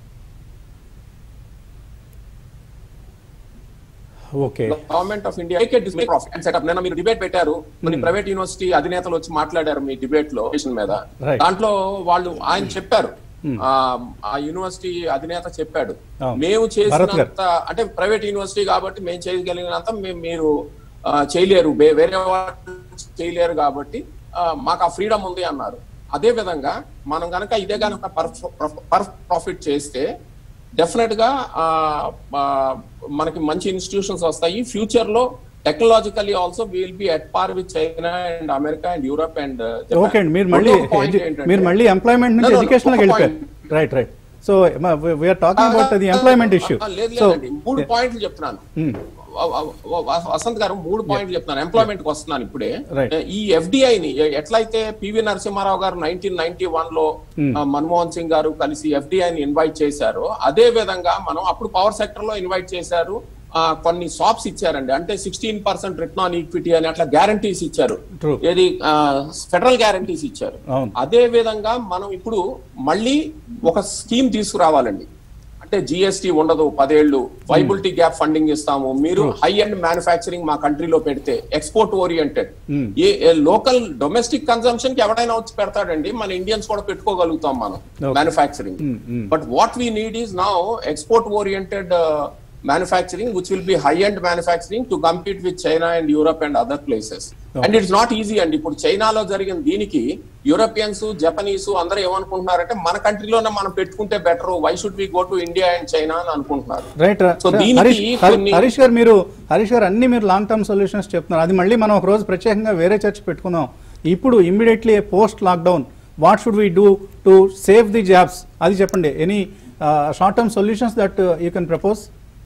okay government of India profit and setup నిన్న మీరు డిబేట్ పెట్టారు కొన్ని ప్రైవేట్ యూనివర్సిటీ అధినేతలు వచ్చి మాట్లాడారు మీ డిబేట్ లో విషయం మీద Right. దాంట్లో వాళ్ళు ఆయన చెప్పారు ఆ, ఆ యూనివర్సిటీ అధినేత చెప్పాడు అవును. మేము భరత్ గారు. చేసినంత అంటే ప్రైవేట్ యూనివర్సిటీ కాబట్టి మేము చేయగలిగినంత మేము మీరు ఆ, చేయలేరు వే- వేరే వాళ్ళు చేయలేరు కాబట్టి ఆ, మాకు ఆ ఫ్రీడమ్ ఉంది అన్నారు అదే విధంగా మనం కనుక ఇదే కనుక పర్ ప్రాఫిట్ చేస్తే డెఫినెట్ గా ఆ, ఆ, మనకి మంచి ఇన్స్టిట్యూషన్స్ వస్తాయి ఫ్యూచర్ లో technologically also will be at par with China and America and Europe and okay అండి మీరు మళ్ళీ edu- మీరు మళ్ళీ ఎంప్లాయ్మెంట్ నుంచి ఎడ్యుకేషన్ లోకి వెళ్ళిపోయారు right right so we're talking about the employment issue లేదు సో లేదండి మూడు పాయింట్లు చెప్తున్నాను వ- వ- వ- వసంత్ గారు మూడు పాయింట్లు చెప్తున్నాను ఎంప్లాయ్మెంట్ కి వస్తున్నాను ఇప్పుడే Right. ఈ ఎఫ్డిఐ ని ఎట్లయితే పివి నరసింహారావు గారు నైన్టీన్ నైన్టీ వన్ లో ఆ, మన్మోహన్ సింగ్ గారు కలిసి ఎఫ్డిఐ ని ఇన్వైట్ చేశారు అదే విధంగా మనం అప్పుడు పవర్ సెక్టర్ లో ఇన్వైట్ చేశారు ఆ, కొన్ని షాప్స్ ఇచ్చారండి అంటే sixteen percent return on equity అని అట్లా గ్యారంటీస్ ఇచ్చారు True. ఏది ఫెడరల్ గ్యారంటీస్ ఇచ్చారు అవును. అదే విధంగా మనం ఇప్పుడు మళ్ళీ ఒక స్కీమ్ తీసుకురావాలండి అంటే జిఎస్టి ఉండదు పదేళ్లు వైబిలిటీ గ్యాప్ ఫండింగ్ ఇస్తాము మీరు హై అండ్ మ్యానుఫ్యాక్చరింగ్ మా కంట్రీలో పెడితే ఎక్స్పోర్ట్ ఓరియంటెడ్ ఏ లోకల్ డొమెస్టిక్ కన్సంప్షన్ కి ఎవడైనా వచ్చి పెడతాడండి మన ఇండియన్స్ కూడా పెట్టుకోగలుగుతాం మనం Okay. Manufacturing but what we need is now export oriented manufacturing which will be high end manufacturing to compete with china and europe and other places and it's not easy అండి ఇప్పుడు చైనాలో జరిగిన దీనికి యూరోపియన్స్ జపనీస్ అందరూ ఏమనుకుంటున్నారంటే మన కంట్రీలోనే మనం పెట్టుకుంటే better why should we go to India and China అని అనుకుంటున్నారు రైట్ So, దీనికి హరీష్ కొన్ని- హరీష్ గారు మీరు హరీష్ గారు అన్ని మీరు లాంగ్ టర్మ్ సొల్యూషన్స్ చెప్తున్నారు అది మళ్ళీ మనం ఒక రోజు ప్రత్యేకంగా వేరే చర్చ పెట్టుకుందాం ఇప్పుడు immediately post lockdown what should we do to save the jobs అది చెప్పండి any short term solutions that you can propose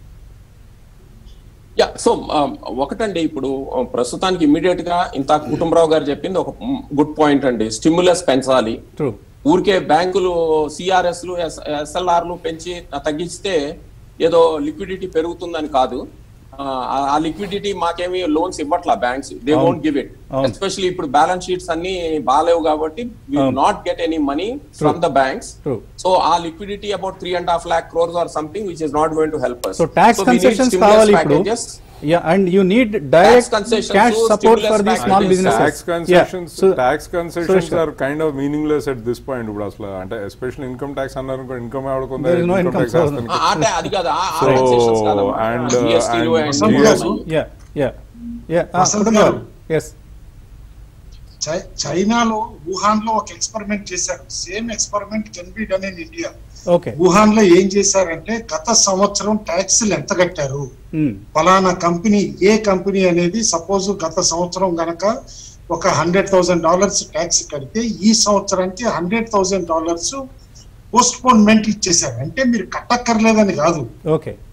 yeah so ఒకటండి ఇప్పుడు uh, ప్రస్తుతానికి ఇమ్మీడియట్ గా ఇంత కుటుంబరావు గారు చెప్పింది ఒక గుడ్ పాయింట్ అండి స్టిమ్యులస్ పెంచాలి ట్రూ ఊరికే బ్యాంకులు సిఆర్ఎస్ లు ఎస్ఎల్ఆర్ లు పెంచి తగ్గిస్తే ఏదో లిక్విడిటీ పెరుగుతుందని కాదు ఆ, ఆ లిక్విడిటీ మాకేమి లోన్స్ ఇవ్వట్లా బ్యాంక్స్ దే అవును. వోంట్ గివ్ ఇట్ అవును. ఎస్పెషల్లీ ఇప్పుడు బ్యాలెన్స్ షీట్స్ అన్ని బాగాలేవు కాబట్టి వి అవును. Not get any money from the banks True. So ah liquidity about three and half lakh crores or something which is not going to help so tax concessions కావాలి ఇప్పుడు yeah and you need direct concessions, cash support stimulus for the packages, small tax businesses concessions tax concessions sure. are kind of meaningless at this point ఇప్పుడు అసలు అంటే ఎస్పెషల్లీ ఇన్కమ్ ట్యాక్స్ అన్నారు ఇన్కమ్ ఆడుకుందా There is no income, so- అంటే అది కాదు ఆ So, concessions కాదమ్మా. and, GST లు and and GST GST. Yeah yeah yeah Vasanth garu. Yes చై- చైనాలో వుహాన్ లో ఒక ఎక్స్పెరిమెంట్ చేశారు same experiment can be done in India okay Wuhan లో ఏం చేశారంటే గత సంవత్సరం ట్యాక్సులు ఎంత కట్టారు ఫలానా కంపెనీ ఏ కంపెనీ అనేది సపోజ్ గత సంవత్సరం గనక ఒక హండ్రెడ్ థౌసండ్ డాలర్స్ ట్యాక్స్ కడితే ఈ సంవత్సరానికి hundred thousand dollars postponement ఇచ్చేసారు అంటే మీరు కట్టక్కర్లేదని కాదు ఓకే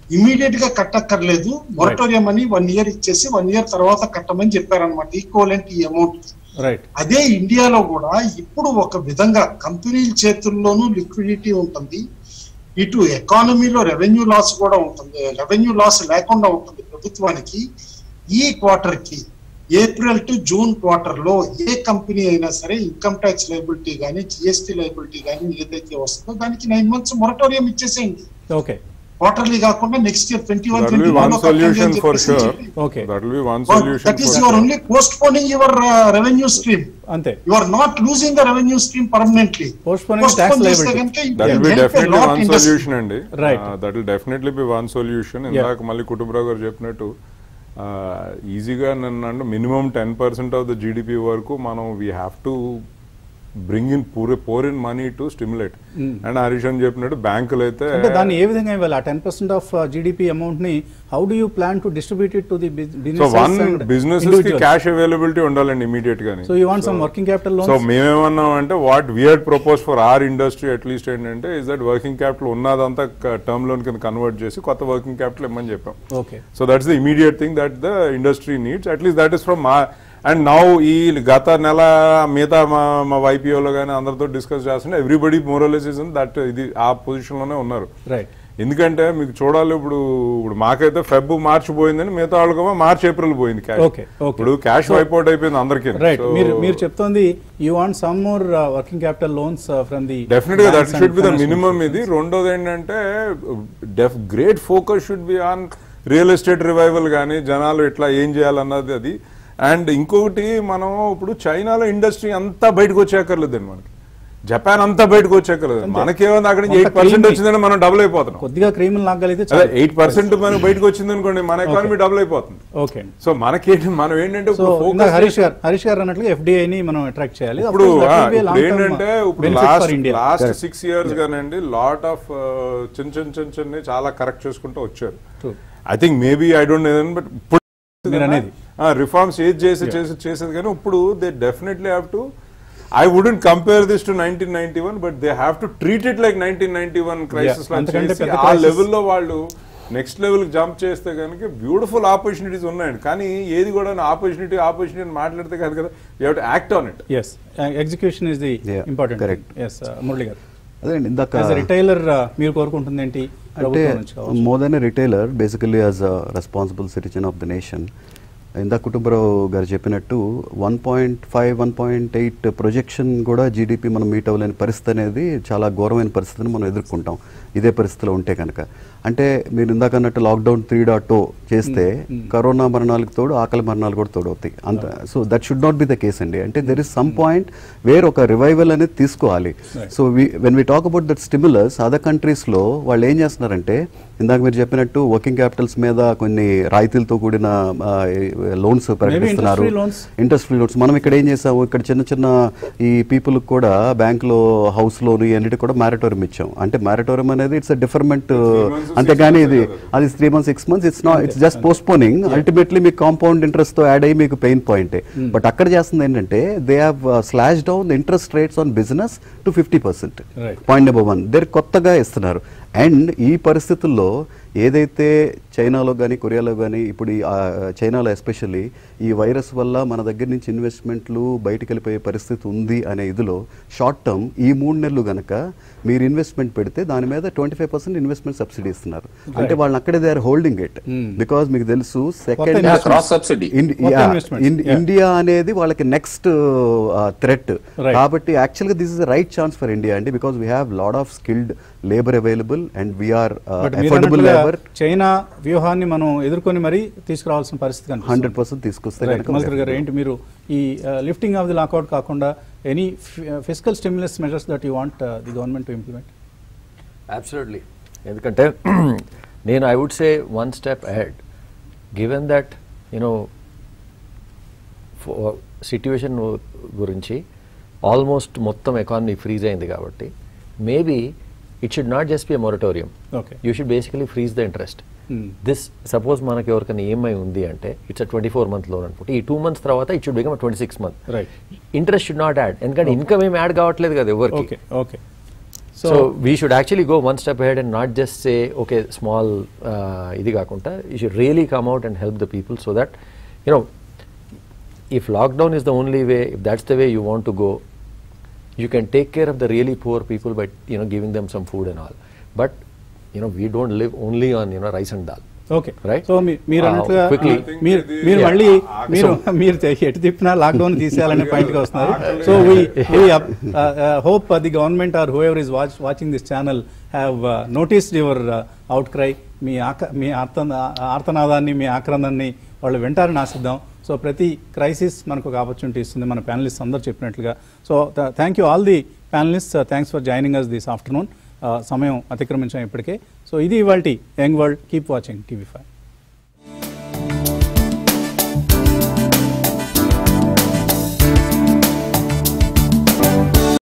ఇమీడియట్ గా కట్టక్కర్లేదు మొరటోరియం అని వన్ ఇయర్ ఇచ్చేసి వన్ ఇయర్ తర్వాత కట్టమని చెప్పారనమాట ఈక్వలెంట్ ఈ అమౌంట్ రైట్ అదే ఇండియాలో కూడా ఇప్పుడు ఒక విధంగా కంపెనీల చేతుల్లోనూ లిక్విడిటీ ఉంటుంది ఇటు ఎకానమీలో రెవెన్యూ లాస్ కూడా ఉంటుంది రెవెన్యూ లాస్ లేకుండా ఉంటుంది ప్రభుత్వానికి ఈ క్వార్టర్ కి ఏప్రిల్ టు జూన్ క్వార్టర్ లో ఏ కంపెనీ అయినా సరే ఇన్కమ్ ట్యాక్స్ లైబిలిటీ కానీ జిఎస్టీ లైబిలిటీ కానీ ఏదైతే వస్తుందో దానికి నైన్ మంత్స్ మొరటోరియం ఇచ్చేసేయండి ఓకే క్వార్టర్లీ కాకుండా next year twenty one That will be one solution for sure. Okay. That will be one solution that is for your sure. Only postponing your revenue stream అంతే you are not losing the revenue stream permanently. Postponing tax Postpone చేస్తే liability. గనుక you That can will be help a definitely lot one industry. solution అండి Right. That will definitely be one solution ఇందాక మళ్ళీ కుటుంబరావు గారు చెప్పినట్టు ఈజీగా నన్ను అంటే minimum ten percent of the GDP వరకు మనం we have to bring in poor pour in money to stimulate and Harish అని చెప్పినట్టు బ్యాంకులు అయితే అంటే దాన్ని ఏ విధంగా ఇవ్వాలి ఆ ten percent of GDP amount ని how do you plan to distribute it to the so one business కి క్యాష్ అవైలబిలిటీ ఉండాలండి ఇమీడియట్ గానీ so you want some working capital so loans మేమేమన్నాం అంటే what we're propose for our industry at least ఏంటంటే ఇస్ దట్ వర్కింగ్ క్యాపిటల్ ఉన్నదంతా టర్మ్ లోన్ కింద కన్వర్ట్ చేసి కొత్త వర్కింగ్ క్యాపిటల్ ఇమ్మని చెప్పాం okay so that's the immediate thing that the industry needs at least that is from మా అండ్ నౌ ఈ గత నెల మిగతా మా మా వైపీఓలో కానీ అందరితో డిస్కస్ చేస్తుంటే ఎవ్రీబడి మోరలెస్ ఇస్ దట్ ఇది ఆ పొజిషన్ లోనే ఉన్నారు రైట్ ఎందుకంటే మీకు చూడాలి ఇప్పుడు ఇప్పుడు మాకైతే ఫెబ్ మార్చ్ పోయిందని మిగతా వాళ్ళకేమో మార్చ్ ఏప్రిల్ పోయింది క్యాష్ Okay, okay. ఇప్పుడు క్యాష్ వైప్ అవుట్ అయిపోయింది అందరికీ రైట్ మీరు మీరు చెప్తోంది you want some more working capital loans from the definite గా that should be the minimum ఇది రెండోది ఏంటంటే డెఫ్ great focus should be on real estate revival కానీ జనాలు ఇట్లా ఏం చేయాలన్నది అది అండ్ ఇంకొకటి మనం ఇప్పుడు చైనాలో ఇండస్ట్రీ అంతా బయటకు వచ్చేక్కర్లేదండి మనకి జపాన్ అంతా బయటకు వచ్చేక్కర్లేదు మనకేమైంది అక్కడ నుంచి కొంత ఎయిట్ పర్సెంట్ creamy. వచ్చిందని మనం డబుల్ అయిపోతున్నాం కొద్దిగా క్రీమ్ లాగలిగితే అదే ఎయిట్ పర్సెంట్ మనకు బయటకు వచ్చింది అనుకోండి మన ఎకానమీ డబుల్ అయిపోతుంది ఓకే సో మనకేంటి మనం ఏంటంటే సో ఇప్పుడు ఇందాక focus హరీష్ గారు హరీష్ గారు అన్నట్లుగా ఎఫ్డిఐ ని మనం అట్రాక్ట్ చేయాలి ఇప్పుడు ఆ, ఇప్పుడు ఏంటంటే ఇప్పుడు లాస్ట్ లాస్ట్ సిక్స్ ఇయర్స్ గానండి లాట్ ఆఫ్ చిన్న చిన్న చిన్న చిన్న చాలా కరెక్ట్ చేసుకుంటూ వచ్చారు True. I think maybe I don't know but ఇప్పుడు మీరు అనేది. రిఫార్మ్స్ ఏది చేసి చేసి చేసేది కానీ ఇప్పుడు they definitely have to I wouldn't compare this to nineteen ninety one but they have to treat it like nineteen ninety one crisis అంతకంటే పెద్ద ఆ crisis. లెవెల్లో వాళ్ళు నెక్స్ట్ లెవెల్ జంప్ చేస్తే కనుక బ్యూటిఫుల్ ఆపర్చునిటీస్ ఉన్నాయండి కానీ ఏది కూడా ఆపర్చునిటీ ఆపర్చునిటీ అని మాట్లాడితే కాదు కదా you have to act on it yes execution is the Yeah, important correct. Yes Murali garu అదే ఇందాక యాజ్ రిటైలర్ మీరు కోరుకుంటుంది ఏంటి అంటే ప్రభుత్వం నుంచి కావచ్చు more than retailer basically as a responsible citizen of the nation ఇందా కుటుంబరావు గారు చెప్పినట్టు one point five one point eight projection కూడా జీడిపి మనం మీట్ అవ్వలేని పరిస్థితి అనేది చాలా ఘోరమైన పరిస్థితిని మనం ఎదుర్కొంటాం ఇదే పరిస్థితిలో ఉంటే కనుక అంటే మీరు ఇందాక అన్నట్టు లాక్డౌన్ త్రీ డాట్ టో చేస్తే కరోనా మరణాలకు తోడు ఆకలి మరణాలు కూడా తోడవుతాయి అంత so that should not be the case అండి అంటే there is some point where ఒక రివైవల్ అనేది తీసుకోవాలి so when we talk about that stimulus other కంట్రీస్లో వాళ్ళు ఏం చేస్తున్నారంటే ఇందాక మీరు చెప్పినట్టు వర్కింగ్ క్యాపిటల్స్ మీద కొన్ని రాయితీలతో కూడిన లోన్స్ ప్రకటిస్తున్నారు interest-free loans. Interest free loans మనం ఇక్కడ ఏం చేసాము ఇక్కడ చిన్న చిన్న ఈ పీపుల్ కూడా బ్యాంకులో హౌస్ లోన్ ఇవన్నిటి కూడా మ్యారటోరియం ఇచ్చాం అంటే మ్యారటోరియం అనేది ఇట్స్ డిఫర్మెంట్ months, six అంతేగాని months ఇది కదా. అది three months six months it's not it's just postponing ultimately మీకు కాంపౌండ్ ఇంట్రెస్ట్ తో యాడ్ అయ్యి మీకు పెయిన్ పాయింట్ బట్ అక్కడ చేస్తుంది ఏంటంటే they have slash down the interest rates on business to fifty percent Right. Point number one there కొత్తగా ఇస్తున్నారు అండ్ ఈ పరిస్థితుల్లో ఏదైతే చైనాలో కానీ కొరియాలో కానీ ఇప్పుడు ఈ, ఆ, చైనాలో ఎస్పెషల్లీ ఈ వైరస్ వల్ల మన దగ్గర నుంచి ఇన్వెస్ట్మెంట్లు బయటికి వెళ్ళిపోయే పరిస్థితి ఉంది అనే ఇదిలో షార్ట్ టర్మ్ ఈ మూడు నెలలు గనక మీరు ఇన్వెస్ట్మెంట్ పెడితే దాని మీద twenty five percent investment subsidy ఇస్తున్నారు అంటే వాళ్ళని అక్కడే they are holding it because మీకు తెలుసు సెకండ్ investment. Cross subsidy. కొత్త investments. Yeah. ఇండియా అనేది వాళ్ళకి నెక్స్ట్ థ్రెట్ Right. కాబట్టి యాక్చువల్గా this is right chance for India అండి because we have lot of skilled labour available and we are but మీరు అఫోర్డబుల్ అన్నట్లుగా లేబర్ చైనా వ్యూహాన్ని మనం ఎదుర్కొని మరీ తీసుకురావాల్సిన పరిస్థితి కనిపిస్తుంది. హండ్రెడ్ పర్సెంట్ తీసుకొస్తే Right. కనుక మల్కర్ గారు ఏంటి మీరు ఈ లిఫ్టింగ్ ఆఫ్ ది లాకౌట్ కాకుండా any fiscal stimulus measures that you want the government to implement absolutely ఎందుకంటే నేను I would say one step ahead given that you know situation గురించి ఆల్మోస్ట్ మొత్తం ఎకానమీ ఫ్రీజ్ అయింది కాబట్టి maybe it should not just be moratorium okay you should basically freeze the interest Hmm. This suppose మనకి ఎవరికైనా ఈఎంఐ ఉంది అంటే it's twenty four month loan అనుకుంటే ఈ టూ మంత్స్ తర్వాత it should become twenty six month Right. Interest should not add ఎందుకంటే ఇన్కమ్ ఏం యాడ్ కావట్లేదు కదా ఎవరికి okay okay So- So, we should actually go one step ahead and not just say, okay, small uh, ఇది కాకుండా you should really come out and help the people so that, you know, if lockdown is the only way, if that's the way you want to go, you can take care of the really poor people by, you know, giving them some food and all. But, you know, we don't live only on, you know, rice and dal. Okay Right? So మీ- మీరు Uh, అన్నట్లుగా quickly. మీ- మీరు I think మీరు ఇది- మళ్ళీ ఆ- మీరు మీరు తె- ఎటు తిప్పినా లాక్డౌన్ తీసేయాలనే పాయింట్ కి వస్తున్నారు so we hope the government or whoever is watch watching this channel have noticed your outcry మీ ఆక మీ ఆర్త ఆర్తనాదాన్ని మీ ఆక్రందాన్ని వాళ్ళు వింటారని ఆశిద్దాం సో ప్రతి క్రైసిస్ మనకు ఒక ఆపర్చునిటీ ఇస్తుంది మన ప్యానలిస్ట్ అందరూ చెప్పినట్లుగా so thank you all the panelist thanks for joining us this afternoon సమయం అతిక్రమించాం ఇప్పటికే సో ఇది ఇవాళ young world keep watching TV five